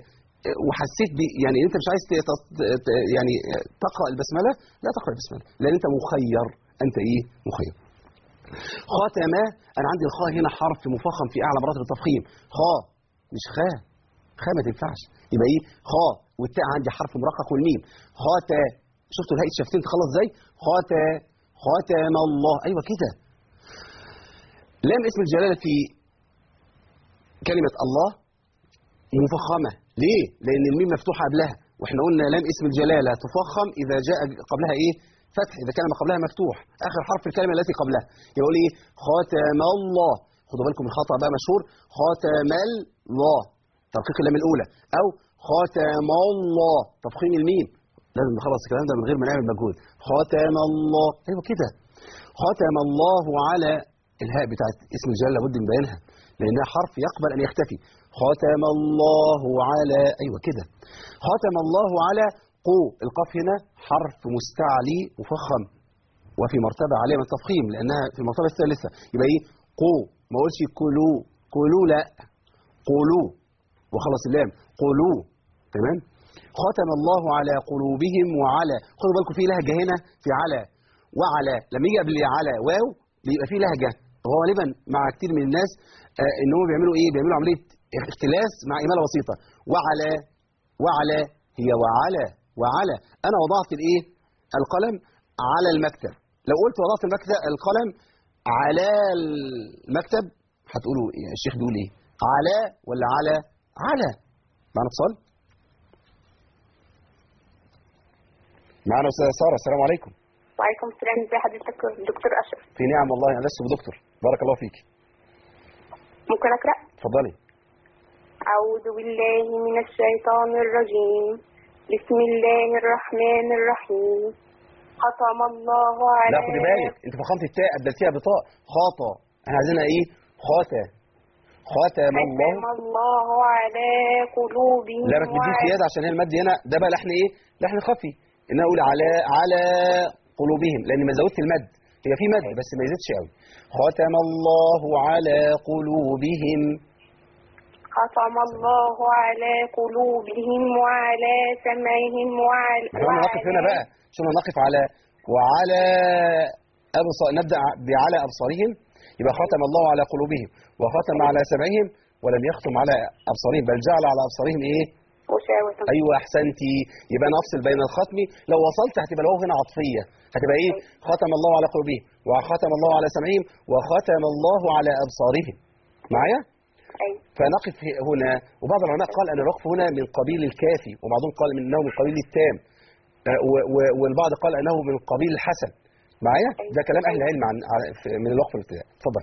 وحسيت ب يعني انت مش عايز ت- ت- ت- يعني تقرا البسمله لا تقرا البسمله لان انت مخير انت ايه مخير خاتمة انا عندي الخاء هنا حرف مفخم في اعلى مراتب التفخيم خاء مش خاء خاء ما تنفعش يبقى ايه خاء والتاء عندي حرف مرقق والميم خاتا شفتوا الهيئه الشفتين تخلص ازاي خاتا خاتم الله ايوه كده لام اسم الجلاله في كلمه الله مفخمه ليه لان الميم مفتوحه قبلها واحنا قلنا لام اسم الجلاله تفخم اذا جاء قبلها ايه فتح اذا كان ما قبلها مفتوح اخر حرف الكلمه التي قبلها يقول ايه خاتم الله خدوا بالكم من الخطا بقى مشهور خاتم الله ترقيق اللام الاولى او خاتم الله تفخيم الميم لازم نخلص الكلام ده من غير ما نعمل مجهود خاتم الله ايوه كده ختم الله على الهاء بتاعت اسم الجلال لابد من بيانها لانها حرف يقبل ان يختفي ختم الله على ايوه كده ختم الله على قو القاف هنا حرف مستعلي مفخم وفي مرتبه عاليه من التفخيم لانها في المرتبه الثالثه يبقى ايه قو ما اقولش كلو كلو لا قولوا وخلص اللام قولوا تمام ختم الله على قلوبهم وعلى خدوا بالكم في لهجه هنا في على وعلى لما يجي قبل على واو بيبقى فيه لهجه وهو غالبا مع كتير من الناس آه ان هم بيعملوا ايه بيعملوا عمليه اختلاس مع اماله بسيطه وعلى وعلى هي وعلى وعلى انا وضعت الايه القلم على المكتب لو قلت وضعت المكتب القلم على المكتب هتقولوا إيه؟ الشيخ بيقول ايه على ولا على على معنا اتصال معنا استاذه ساره السلام عليكم وعليكم السلام ازي حضرتك دكتور اشرف في نعم والله انا لست بدكتور بارك الله فيك ممكن اقرا اتفضلي أعوذ بالله من الشيطان الرجيم بسم الله الرحمن الرحيم ختم الله على لا خدي بالك انت فخمت التاء ابدلتيها بطاء خاطا احنا عايزينها ايه خاطا ختم الله ختم الله على قلوبهم لا ما تمديش وعلى- زياده عشان هي المد هنا ده بقى لحن ايه لحن خفي ان اقول على على قلوبهم لان ما زودت المد هي في مد بس ما يزيدش قوي ختم الله على قلوبهم ختم الله على قلوبهم وعلى سمعهم وعلى احنا قلنا نقف هنا بقى شو نقف على وعلى أبصار نبدأ بعلى أبصارهم يبقى ختم الله على قلوبهم وختم على سمعهم ولم يختم على أبصارهم بل جعل على أبصارهم إيه وشاوة أيوة أحسنتي يبقى أنا أفصل بين الختم لو وصلت هتبقى الواو هنا عطفية هتبقى إيه ختم الله على قلوبهم وختم الله على سمعهم وختم الله على أبصارهم معايا أيوة فنقف هنا وبعض العلماء قال أن الوقف هنا من قبيل الكافي وبعضهم قال أنه من قبيل التام آه، و- و- والبعض قال أنه من قبيل الحسن معايا ده كلام أهل العلم عن عن- في- من الوقف الابتدائي اتفضل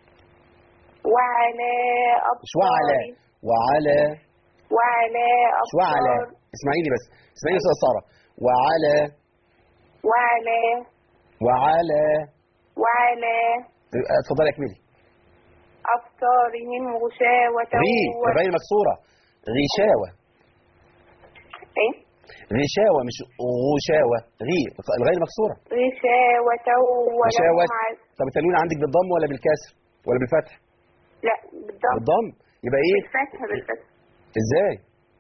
وعلى مش وعلى أبصارهم وعلى وعلى مش وعلى أبصار اسمعيني بس اسمعيني يا أستاذة سارة وعلى وعلى وعلى وعلى آه، اتفضلي اكملي أبصارهم غشاوة غي و- غير مكسورة غشاوة إيه؟ غشاوة مش غشاوة غي الغير مكسورة غشاوة غشاوة ولهم عز... طب التنوين عندك بالضم ولا بالكسر ولا بالفتح لا بالضبط بالضم يبقى ايه بالفتح بالفتح ازاي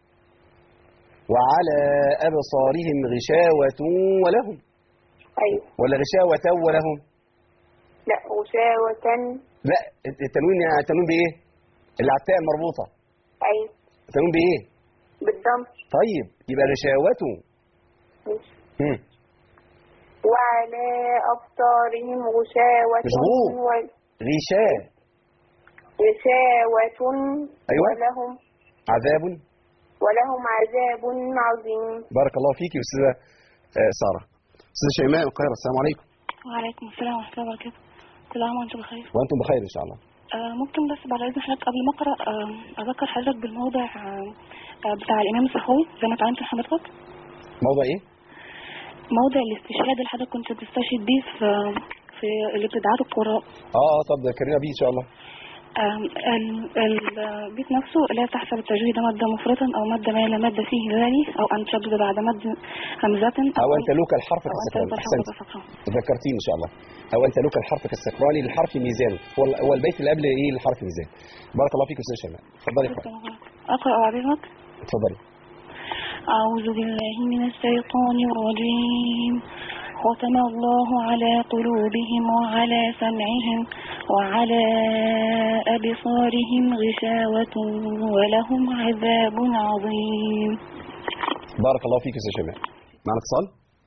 وعلى ابصارهم غشاوة ولهم أيوة ولا غشاوة ولهم لا غشاوة لا التنوين يعني التنوين بايه اللي على التاء المربوطة أيوة التنوين بايه بالضم طيب يبقى غشاوة ماشي. مم. وعلى أبصارهم غشاوة مش غو. و- غشاء غشاوة أيوة. ولهم عذاب ولهم عذاب عظيم بارك الله فيك يا استاذه آه، ساره استاذه شيماء من القاهره السلام عليكم وعليكم السلام ورحمة الله وبركاته كل عام وانتم بخير وانتم بخير ان شاء الله آه ممكن بس بعد إذن حضرتك قبل ما أقرأ آه أذكر حضرتك بالموضع آه آه بتاع الإمام السخاوي زي ما اتعلمت من حضرتك موضوع ايه موضع الاستشهاد اللي حضرتك كنت بتستشهد بيه في في الابتداعات القراء اه اه طب ذكرنا بيه ان شاء الله آم، ال- البيت نفسه لا تحسب التجويد مادة مفرطا أو مادة ما لا مادة فيه ذلك أو أن تشدد بعد مد همزة او انت لوك الحرف أو أن كالسكراني تلك احسنت الحرف كسكران ذكرتيني ان شاء الله او انت لوك الحرف كالسكراني للحرف ميزان هو ال- هو البيت اللي قبل ايه الحرف ميزان بارك الله فيك يا استاذه شيماء اتفضلي يا فندم. أقرأ بعد إذنك اتفضلي أعوذ بالله من الشيطان الرجيم ختم الله على قلوبهم وعلى سمعهم وعلى أبصارهم غشاوة ولهم عذاب عظيم بارك الله فيك يا استاذ شيماء معنا اتصال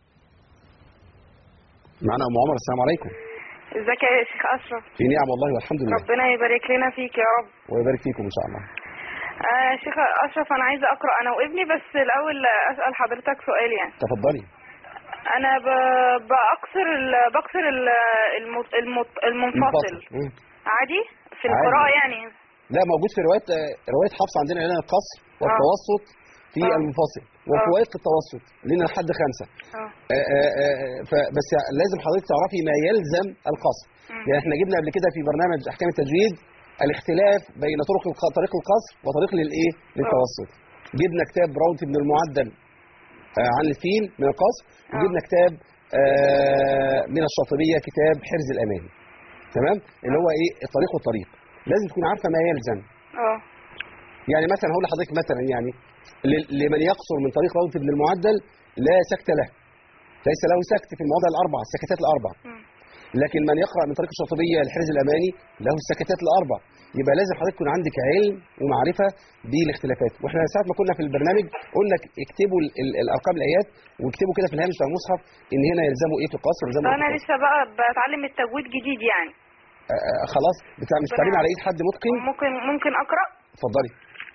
معنا ام عمر السلام عليكم ازيك يا شيخ اشرف في نعم والله والحمد لله ربنا يبارك لنا فيك يا رب ويبارك فيكم ان شاء الله آه شيخ اشرف انا عايزه اقرا انا وابني بس الاول اسال حضرتك سؤال يعني تفضلي انا ب... بأقصر ال... بقصر ال... الم... الم... المنفصل مم. عادي في عادي. القراءه يعني لا موجود في روايه آه، روايه حفص عندنا لنا القصر والتوسط في آه. المنفصل وفي آه. روايه التوسط لنا لحد خمسه اه آه، آه، آه، فبس لازم حضرتك تعرفي ما يلزم القصر مم. يعني احنا جبنا قبل كده في برنامج احكام التجويد الاختلاف بين طرق الق- طريق القصر وطريق للايه للتوسط جبنا كتاب راوند بن المعدل آه، عن الفيل من القصر وجبنا كتاب آه، من الشاطبيه كتاب حرز الامان تمام اللي هو ايه الطريق والطريق لازم تكون عارفه ما يلزم اه يعني مثلا هقول لحضرتك مثلا يعني ل- لمن يقصر من طريق روضة ابن المعدل لا سكت له ليس له سكت في المواضع الأربع السكتات الأربع مم. لكن من يقرأ من طريق الشاطبية الحرز الأماني له السكتات الأربع يبقى لازم حضرتك يكون عندك علم ومعرفة بالاختلافات واحنا ساعة ما كنا في البرنامج قلنا ك- اكتبوا ال- ال- الأرقام الآيات واكتبوا كده في الهامش بتاع المصحف إن هنا يلزموا إيه في القصر ويلزموا إيه في انا القصر. لسه بقى بتعلم التجويد جديد يعني آه، آه، خلاص بتاع مش تعليم على إيد حد متقن ممكن ممكن اقرا اتفضلي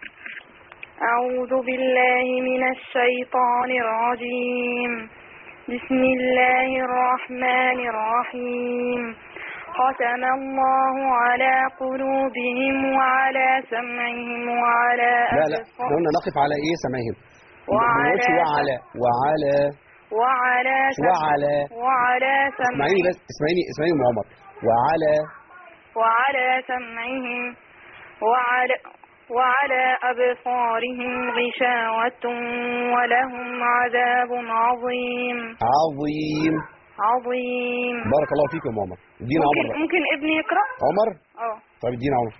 أعوذ بالله من الشيطان الرجيم بسم الله الرحمن الرحيم ختم الله على قلوبهم وعلى سمعهم وعلى لا لا احنا قلنا نقف على إيه سمعهم ما وعلى نقولش وعلى وعلى وعلى وعلى وعلى اسمعيني سمعهم بس اسمعيني اسمعيني ام عمر وعلى وعلى سمعهم وعلى وعلى أبصارهم غشاوة ولهم عذاب عظيم عظيم عظيم بارك الله فيك يا ام عمر ادينا عمر ممكن بقى. ممكن ابني يقرأ عمر اه طيب ادينا عمر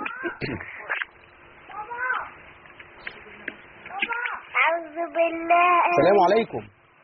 أعوذ بالله السلام عليكم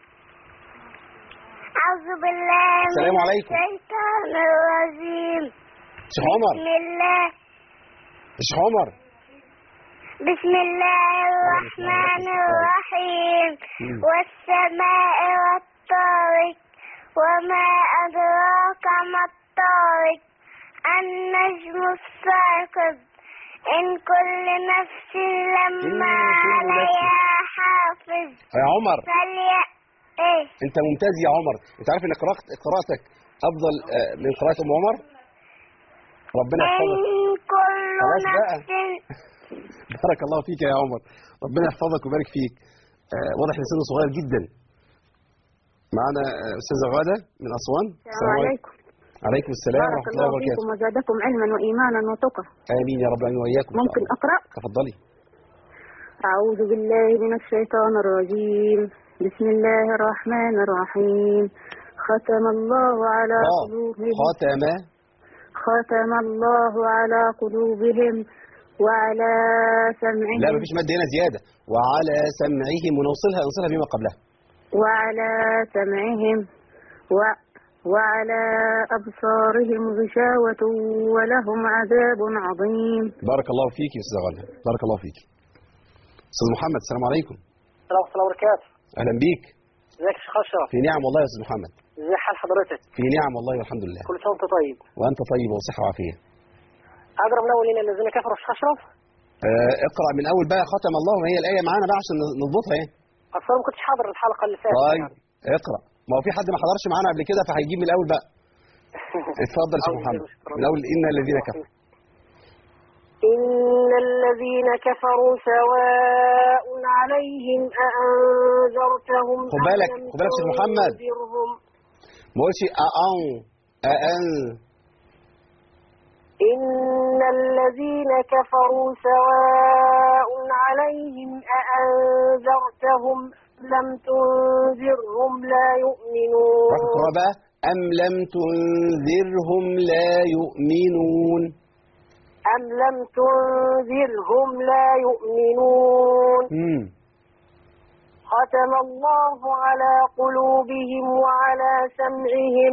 أعوذ بالله السلام من عليكم. الشيطان الرجيم شيخ عمر بسم الله شيخ عمر بسم الله الرحمن الرحيم مم. والسماء والطارق وما أدراك ما الطارق النجم الثاقب إن كل نفس لما إن كل نفس. عليها حافظ يا عمر فلي إيه انت ممتاز يا عمر انت عارف ان قراءة قراءتك افضل آه، من قراءة ام عمر ربنا يحفظك إن كل خلاص بقى. نفس بارك الله فيك يا عمر ربنا يحفظك ويبارك فيك آه، واضح ان سنه صغير جدا معنا آه، استاذه غاده من اسوان السلام عليكم عليكم السلام بارك ورحمه الله الله فيكم وبركاته وزادكم علما وإيمانا وتقى امين يا رب العالمين واياكم إن شاء ممكن الله. أقرأ تفضلي أعوذ بالله من الشيطان الرجيم بسم الله الرحمن الرحيم ختم الله على آه، قلوبهم ختم ختم الله على قلوبهم وعلى سمعهم لا مفيش مادة هنا زيادة وعلى سمعهم ونوصلها نوصلها بما قبلها وعلى سمعهم و وعلى أبصارهم غشاوة ولهم عذاب عظيم بارك الله فيك يا أستاذ غالة بارك الله فيك أستاذ محمد السلام عليكم السلام ورحمة الله وبركاته أهلا بيك ازيك يا شيخ اشرف في نعم والله يا أستاذ محمد ازي حال حضرتك في نعم والله والحمد لله كل سنة وانت طيب وأنت طيب وصحة وعافية اقرا من اول لنا الذين كفروا يا شيخ اشرف آه اقرأ من أول بقى ختم الله ما هي الآية معانا بقى عشان نضبطها يعني اصلا ما كنتش حاضر الحلقة اللي فاتت طيب اقرأ ما هو في حد ما حضرش معانا قبل كده فهيجيب من الأول بقى اتفضل يا شيخ محمد من أول إن الذين كفروا إن الذين كفروا سواء عليهم أأنذرتهم خد بالك أم لم خد بالك يا شيخ محمد تنذرهم ما قلتش أأن أأن إن الذين كفروا سواء عليهم أأنذرتهم لم تنذرهم لا يؤمنون رقم القراءة بقى أم لم تنذرهم لا يؤمنون أم لم تنذرهم لا يؤمنون مم. ختم الله على قلوبهم وعلى سمعهم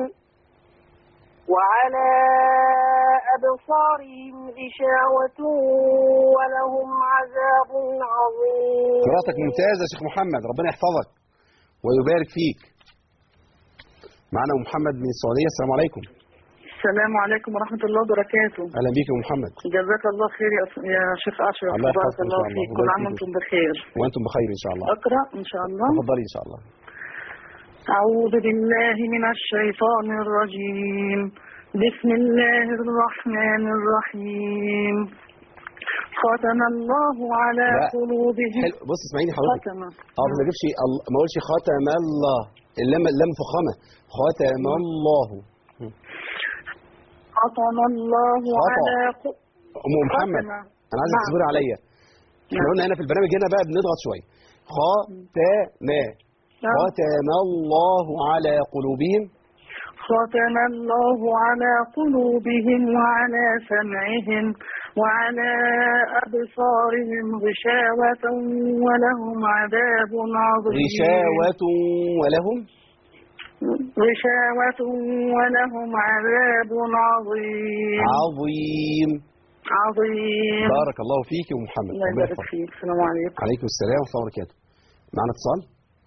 وعلى أبصارهم غشاوة ولهم عذاب عظيم قراءتك ممتازة يا شيخ محمد ربنا يحفظك ويبارك فيك معنا أم محمد من السعودية السلام عليكم السلام عليكم ورحمة الله وبركاته أهلا بيك يا أم محمد جزاك الله خير يا أس- يا شيخ أشرف الله بارك يحفظك إن الله شاء الله فيك كل عام ويبارك وأنتم بخير وأنتم بخير إن شاء الله أقرأ إن شاء الله تفضلي إن شاء الله أعوذ بالله من الشيطان الرجيم بسم الله الرحمن الرحيم ختم الله على لا. قلوبهم حلو بص اسمعيني حضرتك ختم اه ما تجيبش ال- ما اقولش ختم الله اللام اللام فخامه ختم الله ختم الله خطأ. على ق- ام محمد ختم. انا عايزك نعم. تصبري عليا احنا قلنا هنا في البرنامج هنا بقى بنضغط شويه ختم نعم. ختم الله على قلوبهم ختم الله على قلوبهم وعلى سمعهم وعلى أبصارهم غشاوة ولهم عذاب عظيم غشاوة ولهم غشاوة ولهم عذاب عظيم عظيم عظيم بارك الله فيك يا أم محمد الله ربنا يبارك يحفظك. فيك السلام عليكم عليكم السلام ورحمه الله وبركاته معنا اتصال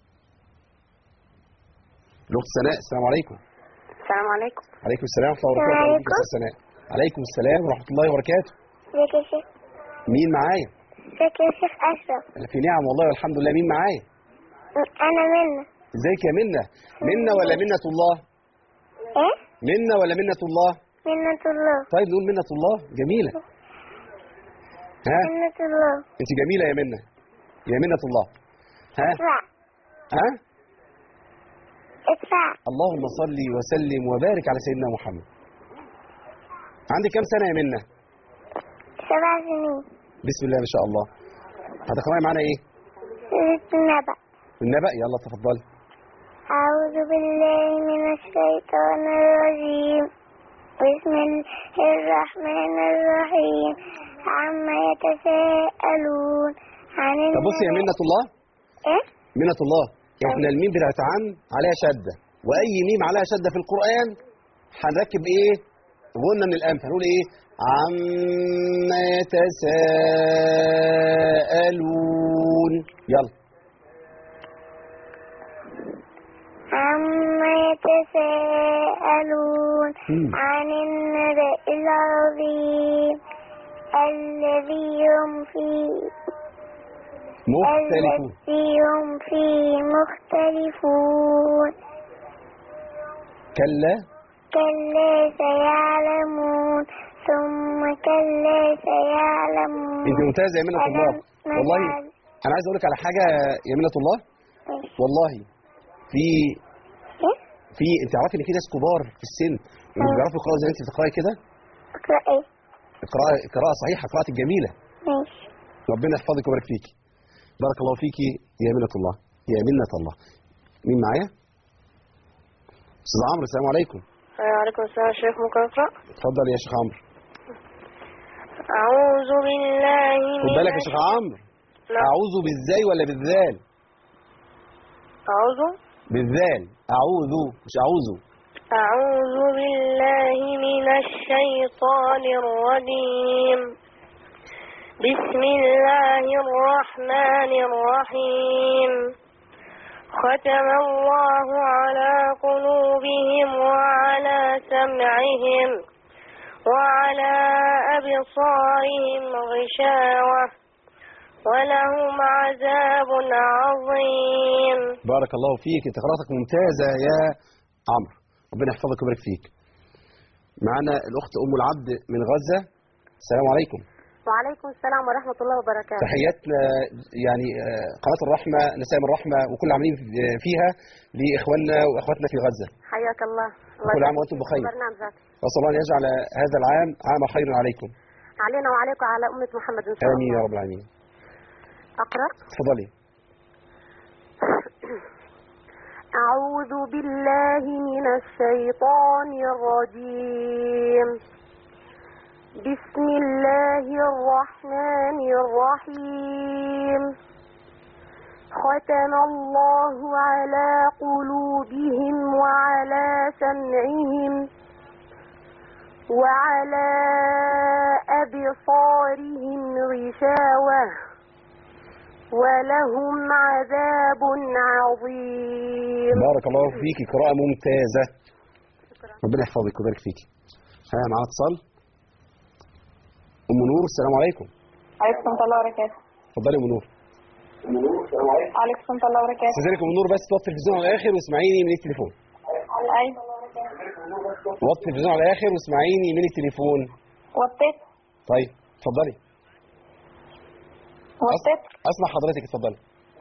الاخت سناء السلام عليكم السلام عليكم عليكم السلام ورحمه الله وبركاته السلام عليكم سناء عليكم السلام ورحمه الله وبركاته ازيك يا شيخ مين معايا ازيك يا شيخ أشرف في نعم والله والحمد لله مين معايا أنا منى ازيك يا منة منة ولا منة الله إيه منة ولا منة الله منة الله طيب نقول منة الله جميلة ها منة الله انت جميلة يا منة يا منة الله ها ادفع ها ادفع اللهم صل وسلم وبارك على سيدنا محمد عندك كام سنة يا منة سبع سنين بسم الله ما شاء الله هتقرأي معانا ايه سورة النبأ النبأ يلا تفضلي أعوذ بالله من الشيطان الرجيم بسم الله الرحمن الرحيم عما يتساءلون عن طب بصي يا منة الله إيه؟ منة الله احنا الميم بتاعت عن عليها شدة واي ميم عليها شدة في القرآن هنركب ايه غنة من الانف هنقول ايه عما يتساءلون يلا عما يتساءلون مم. عن النبأ العظيم الذي هم فيه مختلفون الذي هم فيه مختلفون كلا كلا سيعلمون ثم كلا سيعلمون انت ممتازة يا منة الله ألم والله نجعل انا عايز اقول لك على حاجة يا منة الله والله في في انت عارف ان في ناس كبار في السن ومش بيعرفوا يقراوا زي ما انت بتقراي كده اقرأ ايه قراءة قراءة صحيحة قراءتك جميلة ماشي ربنا يحفظك ويبارك فيك بارك الله فيك يا منة الله يا منة الله مين معايا استاذ عمرو السلام عليكم وعليكم السلام يا شيخ ممكن أقرأ اتفضل يا شيخ عمرو أعوذ بالله خد من بالك يا شيخ عمرو نعم. اعوذ بالزاي ولا بالذال أعوذ بالذال اعوذ مش اعوذ أعوذ بالله من الشيطان الرجيم بسم الله الرحمن الرحيم ختم الله على قلوبهم وعلى سمعهم وعلى أبصارهم غشاوة ولهم عذاب عظيم بارك الله فيك انت قراءتك ممتازة يا عمرو ربنا يحفظك ويبارك فيك معانا الاخت ام العبد من غزة السلام عليكم وعليكم السلام ورحمة الله وبركاته تحياتنا يعني آه، قناة الرحمة نسائم الرحمة وكل عاملين في- فيها لإخواننا وأخواتنا في غزة حياك الله كل عام وأنتم بخير برنامجك وأسأل الله أن يجعل هذا العام عام خير عليكم علينا وعليكم على أمة محمد إن شاء آمين الله يا رب العالمين أقرأ تفضلي أعوذ بالله من الشيطان الرجيم بسم الله الرحمن الرحيم ختم الله على قلوبهم وعلى سمعهم وعلى أبصارهم غشاوة ولهم عذاب عظيم بارك الله فيك قراءة ممتازة ربنا يحفظك ويبارك فيك ها معانا اتصال ام نور السلام عليكم عليكم ورحمة الله وبركاته اتفضلي يا ام نور عليكم ورحمة الله وبركاته استاذنك ام نور بس توطي التلفزيون على الاخر واسمعيني من التليفون أيوة وطي التلفزيون على الاخر واسمعيني من التليفون وطيت طيب اتفضلي وطيت اسمع حضرتك اتفضلي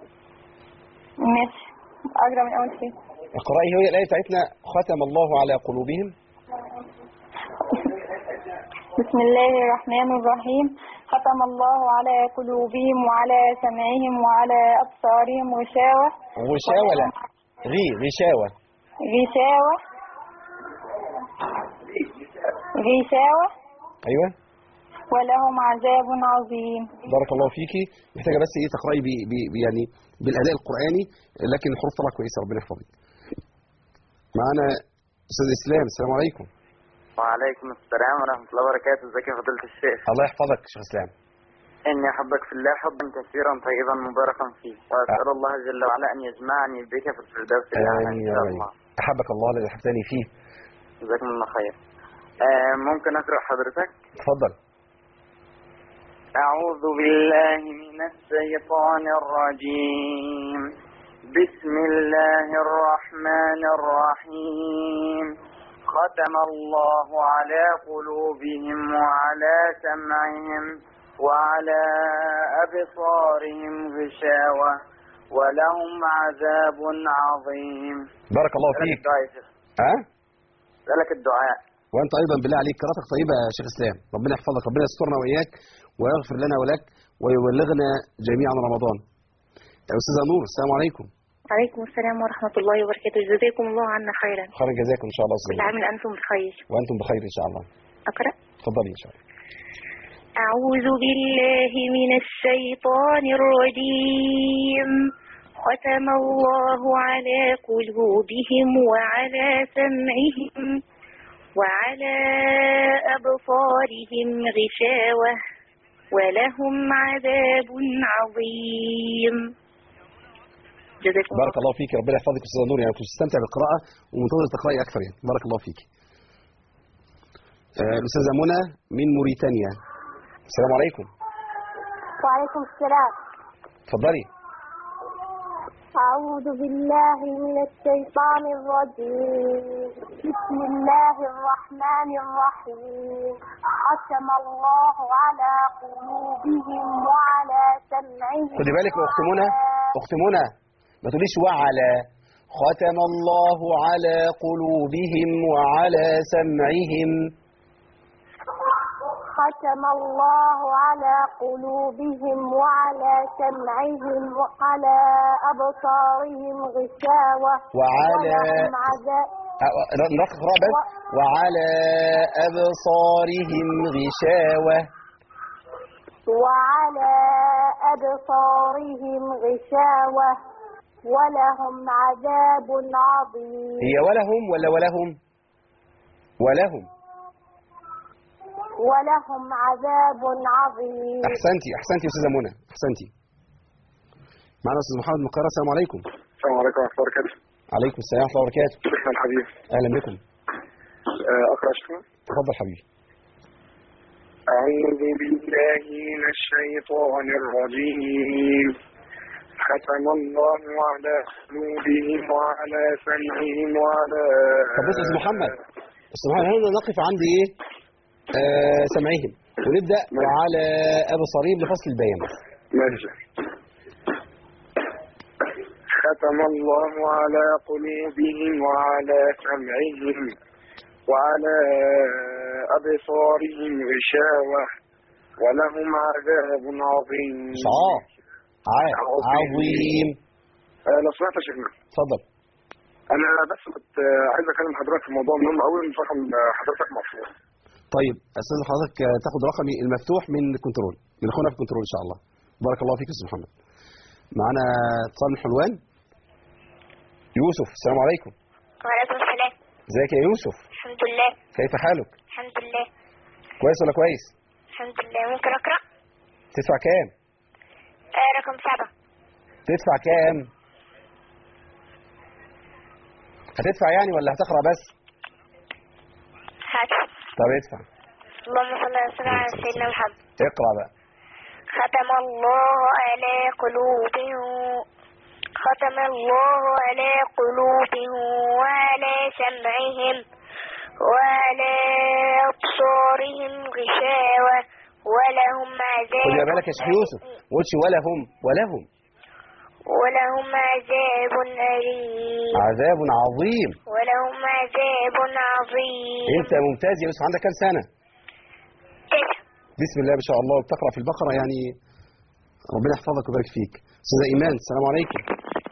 ماشي أقرأ من أول شيء اقرأي هي الآية بتاعتنا ختم الله على قلوبهم بسم الله الرحمن الرحيم ختم الله على قلوبهم وعلى سمعهم وعلى أبصارهم غشاوة غشاوة لا غي غشاوة غشاوة غشاوة ايوه ولهم عذاب عظيم بارك الله فيكي محتاجة بس ايه تقرأي بي بي بي- يعني بالأداء القرآني لكن الحروف طبعا كويسة ربنا يحفظك معانا أستاذ إسلام السلام عليكم وعليكم السلام ورحمة الله وبركاته ازيك يا فضيلة الشيخ الله يحفظك شيخ إسلام إني أحبك في الله حبا كثيرا طيبا مباركا فيه وأسأل الله جل وعلا أن يجمعني بك في الفردوس الأعلى آمين إن يا شاء رب الله أحبك الله الذي أحبتني فيه جزاكم الله خير آه ممكن أقرأ حضرتك اتفضل أعوذ بالله من الشيطان الرجيم بسم الله الرحمن الرحيم ختم الله على قلوبهم وعلى سمعهم وعلى أبصارهم غشاوة ولهم عذاب عظيم بارك الله سألك فيك الدعاء يا شيخ ها سألك الدعاء وأنت أيضا بالله عليك قراءتك طيبة يا شيخ إسلام ربنا يحفظك ربنا يسترنا وإياك ويغفر لنا ولك ويبلغنا جميعا رمضان يا أستاذة نور السلام عليكم عليكم السلام ورحمة الله وبركاته جزاكم الله عنا خيرا خير جزاكم إن شاء الله كل أستاذ عام أنتم بخير وأنتم بخير إن شاء الله أقرأ اتفضلي إن شاء الله أعوذ بالله من الشيطان الرجيم ختم الله على قلوبهم وعلى سمعهم وعلى أبصارهم غشاوة ولهم عذاب عظيم جزاكم بارك الله فيك ربنا يحفظك استاذ نور يعني كنت تستمتع بالقراءه ومنتظر تقراي اكثر يعني بارك الله فيك آه، الاستاذه منى من موريتانيا السلام عليكم وعليكم السلام اتفضلي أعوذ بالله من الشيطان الرجيم بسم الله الرحمن الرحيم ختم الله على قلوبهم وعلى سمعهم خدي بالك يا اخت منى اخت منى ما تقوليش وعلى ختم الله على قلوبهم وعلى سمعهم ختم الله على قلوبهم وعلى سمعهم وعلى أبصارهم غشاوة وعلى ولهم عذاب آه، نرقق قراءة بس وعلى أبصارهم غشاوة وعلى أبصارهم غشاوة ولهم عذاب عظيم هي ولهم ولا ولهم ولهم ولهم عذاب عظيم احسنتي احسنتي يا استاذه منى احسنتي معنا استاذ محمد من القاهره السلام عليكم السلام عليكم ورحمة الله وبركاته عليكم السلام ورحمه الله وبركاته شيخنا الحبيب اهلا بكم آه، أقرأ شيخنا تفضل حبيبي أعوذ بالله من الشيطان الرجيم ختم الله على قلوبهم وعلى سمعهم وعلى طب بص يا استاذ محمد استاذ محمد هنا نقف عند ايه آه سمعهم ونبدا وعلى ابصارهم لفصل البيان ماشي ختم الله على قلوبهم وعلى سمعهم وعلى أبصارهم غشاوة ولهم عذاب عظيم شعار ع- عظيم آه، لو سمحت يا شيخنا اتفضل انا بس كنت آه، عايز اكلم حضرتك في موضوع مهم قوي من رقم آه، حضرتك مرفوع طيب استاذ حضرتك آه، تاخد رقمي المفتوح من الكنترول من اخونا في الكنترول ان شاء الله بارك الله فيك يا استاذ محمد معانا اتصال من حلوان يوسف السلام عليكم وعليكم السلام ازيك يا يوسف الحمد لله كيف حالك الحمد لله كويس ولا كويس الحمد لله ممكن أقرأ تدفع كام آه رقم سبعة تدفع كام هتدفع يعني ولا هتقرا بس هات طب ادفع اللهم صل وسلم على سيدنا محمد اقرا بقى ختم الله على قلوبهم ختم الله على قلوبهم وعلى سمعهم وعلى أبصارهم غشاوة ولهم عذاب خد بالك يا شيخ يوسف ما قلتش ولا هم ولا هم ولهم عذاب أليم عذاب عظيم ولهم عذاب عظيم انت ممتاز يا يوسف عندك كام سنه بسم الله ما شاء الله وبتقرا في البقره يعني ربنا يحفظك ويبارك فيك استاذه ايمان السلام عليكم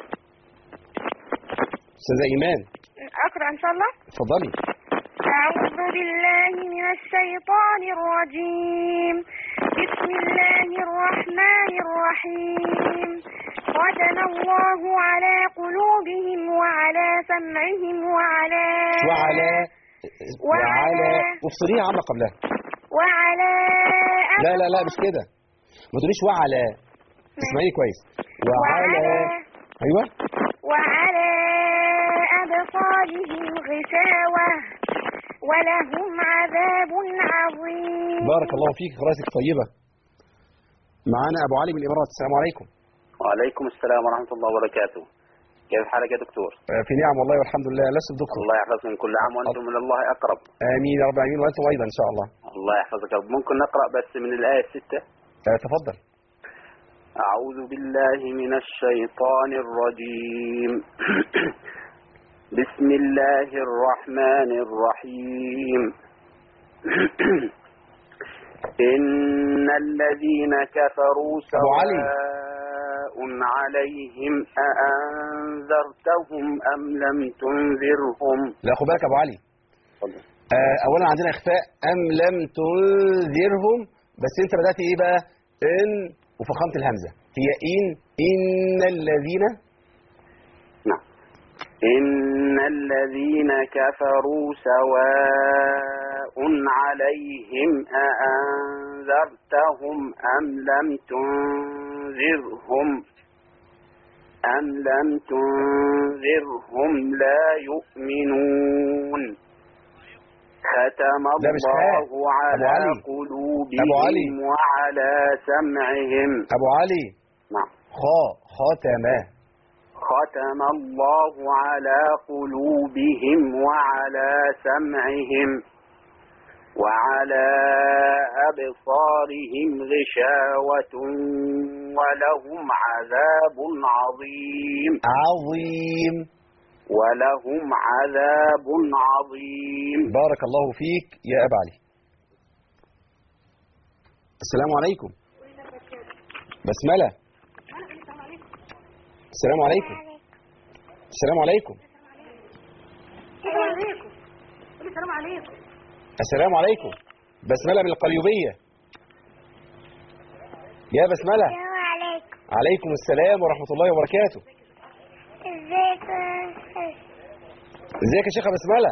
استاذه ايمان أقرأ إن شاء الله اتفضلي أعوذ بالله من الشيطان الرجيم بسم الله الرحمن الرحيم ختم الله على قلوبهم وعلى سمعهم وعلى وعلى وعلى افصليها عما قبلها وعلى لا لا لا مش كده ما تقوليش وعلى اسمعيني كويس وعلى ايوه وعلى أبصارهم غشاوة ولهم عذاب عظيم بارك الله فيك قراءتك طيبه معانا ابو علي من الامارات السلام عليكم وعليكم السلام ورحمة الله وبركاته كيف حالك يا دكتور آه، في نعم والله والحمد لله لست دكتور الله يحفظكم كل عام وأنتم من الله أقرب امين يا رب العالمين وانتم ايضا ان شاء الله الله يحفظك يا رب ممكن نقرأ بس من الآية الستة آه، تفضل أعوذ بالله من الشيطان الرجيم بسم الله الرحمن الرحيم إن الذين كفروا أبو علي. سواء عليهم أأنذرتهم أم لم تنذرهم لا خد بالك يا ابو علي آه، اولا عندنا اخفاء ام لم تنذرهم بس انت بدات ايه بقى ان وفخامه الهمزه هي ان ان الذين إن الذين كفروا سواء عليهم أأنذرتهم أم لم تنذرهم أم لم تنذرهم لا يؤمنون ختم لا مش خاء. الله أبو على علي. قلوبهم أبو علي. وعلى سمعهم ابو علي نعم خا ختمه ختم الله على قلوبهم وعلى سمعهم وعلى أبصارهم غشاوة ولهم عذاب عظيم عظيم ولهم عذاب عظيم بارك الله فيك يا ابا علي السلام عليكم بسمله السلام عليكم السلام عليكم السلام عليكم السلام عليكم بسمله من القليوبيه يا بسمله السلام عليكم عليكم السلام ورحمه الله وبركاته ازيك ازيك يا شيخه بسمله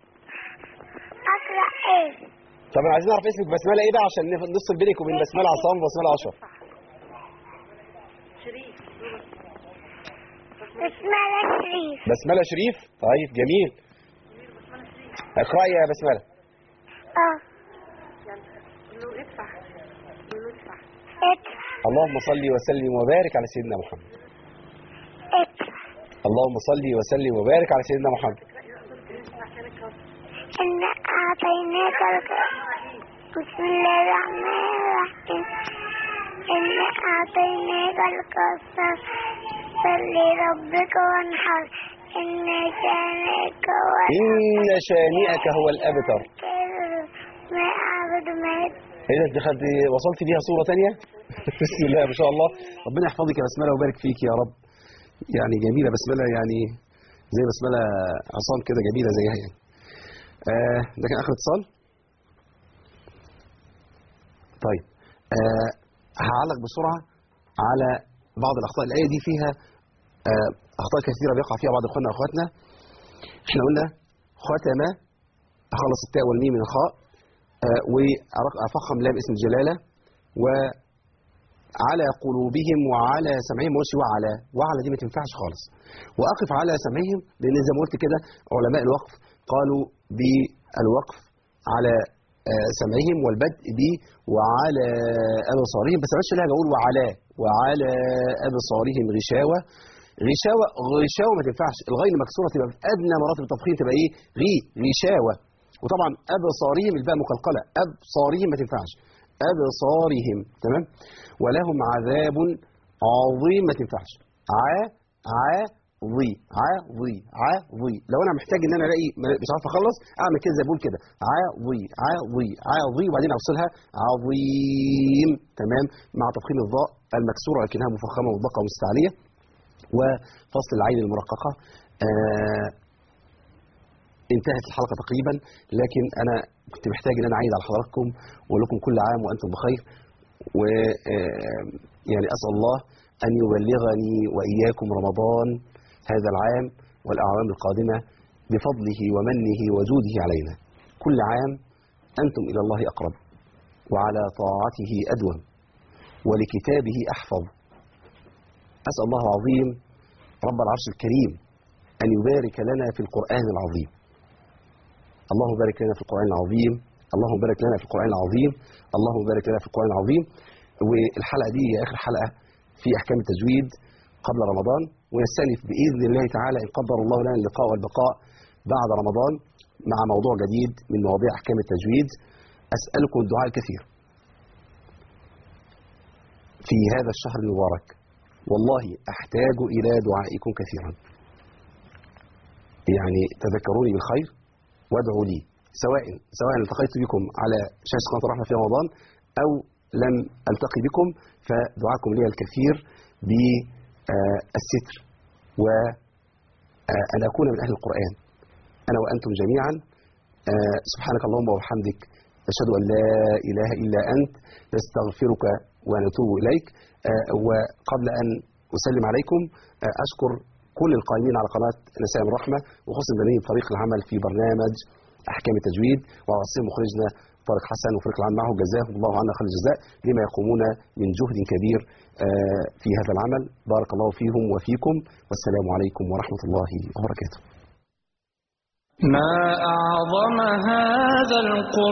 اقرا ايه طب عايزين نعرف اسمك بسمله ايه بقى عشان نف- نفصل بينك وبين بسمله عصام وبسمله اشرف اسمها شريف بسمله شريف طيب جميل اقراي يا بسمله اه ادفع ادفع ادفع اللهم صل وسلم وبارك على سيدنا محمد ادفع اللهم صل وسلم وبارك على سيدنا محمد إن أعطيناك الك- بسم الله الرحمن الرحيم إن أعطيناك الكوثر صل لربك وانحر إن شانئك هو إن شانئك هو الأبتر الأبتر ما أعبد ما إيه ده دخلت وصلت بيها صورة تانية بسم الله ما شاء الله ربنا يحفظك يا بسملة ويبارك فيك يا رب يعني جميلة بسملة يعني زي بسملة عصام كده جميلة زيها يعني آه ده كان آخر اتصال طيب آه هعلق بسرعة على بعض الاخطاء الايه دي فيها آه، اخطاء كثيره بيقع فيها بعض اخواننا واخواتنا احنا قلنا ختم اخلص التاء والميم من الخاء آه، وافخم لام اسم الجلاله وعلى قلوبهم وعلى سمعهم مش وعلى وعلى دي ما تنفعش خالص واقف على سمعهم لان زي ما قلت كده علماء الوقف قالوا بالوقف على آه، سمعهم والبدء ب وعلى ابصارهم بس معلش لا بقول وعلى وعلى ابصارهم غشاوه غشاوه غشاوه ما تنفعش الغين مكسوره تبقى في ادنى مراتب التفخيم تبقى ايه غي غشاوه وطبعا ابصارهم الباء مقلقله ابصارهم ما تنفعش ابصارهم تمام ولهم عذاب عظيم ما تنفعش ع ع ضي ع ضي ع ضي لو انا محتاج ان انا الاقي مش عارف اخلص اعمل كده زي بقول كده ع ضي ع ضي ع ضي وبعدين اوصلها عظيم تمام مع تفخيم الضاء المكسوره لكنها مفخمه مطبقه ومستعليه وفصل العين المرققه آه انتهت الحلقه تقريبا لكن انا كنت محتاج ان انا اعيد على حضراتكم واقول لكم كل عام وانتم بخير و آه، يعني اسال الله ان يبلغني واياكم رمضان هذا العام والاعوام القادمه بفضله ومنه وجوده علينا كل عام انتم الى الله اقرب وعلى طاعته ادوم ولكتابه احفظ اسال الله العظيم رب العرش الكريم ان يبارك لنا في القران العظيم اللهم بارك لنا في القرآن العظيم اللهم بارك لنا في القرآن العظيم اللهم بارك لنا في القرآن العظيم والحلقة دي هي آخر حلقة في أحكام التجويد قبل رمضان ونستأنف بإذن الله تعالى إن قدر الله لنا اللقاء والبقاء بعد رمضان مع موضوع جديد من مواضيع أحكام التجويد أسألكم الدعاء الكثير في هذا الشهر المبارك والله أحتاج إلى دعائكم كثيرا يعني تذكروني بالخير وادعوا لي سواء سواء التقيت بكم على شاشه قناه الرحمه في رمضان او لم التقي بكم فدعاكم لي الكثير بالستر وان اكون من اهل القران انا وانتم جميعا آه، سبحانك اللهم وبحمدك نشهد ان لا اله الا انت نستغفرك ونتوب اليك آه، وقبل ان اسلم عليكم آه، اشكر كل القائمين على قناه نسائم الرحمه وخصوصا زميلي فريق العمل في برنامج احكام التجويد وعلى راسهم مخرجنا طارق حسن وفريق العمل معه جزاهم الله عنا خير الجزاء لما يقومون من جهد كبير آه، في هذا العمل بارك الله فيهم وفيكم والسلام عليكم ورحمه الله وبركاته ما أعظم هذا القرآن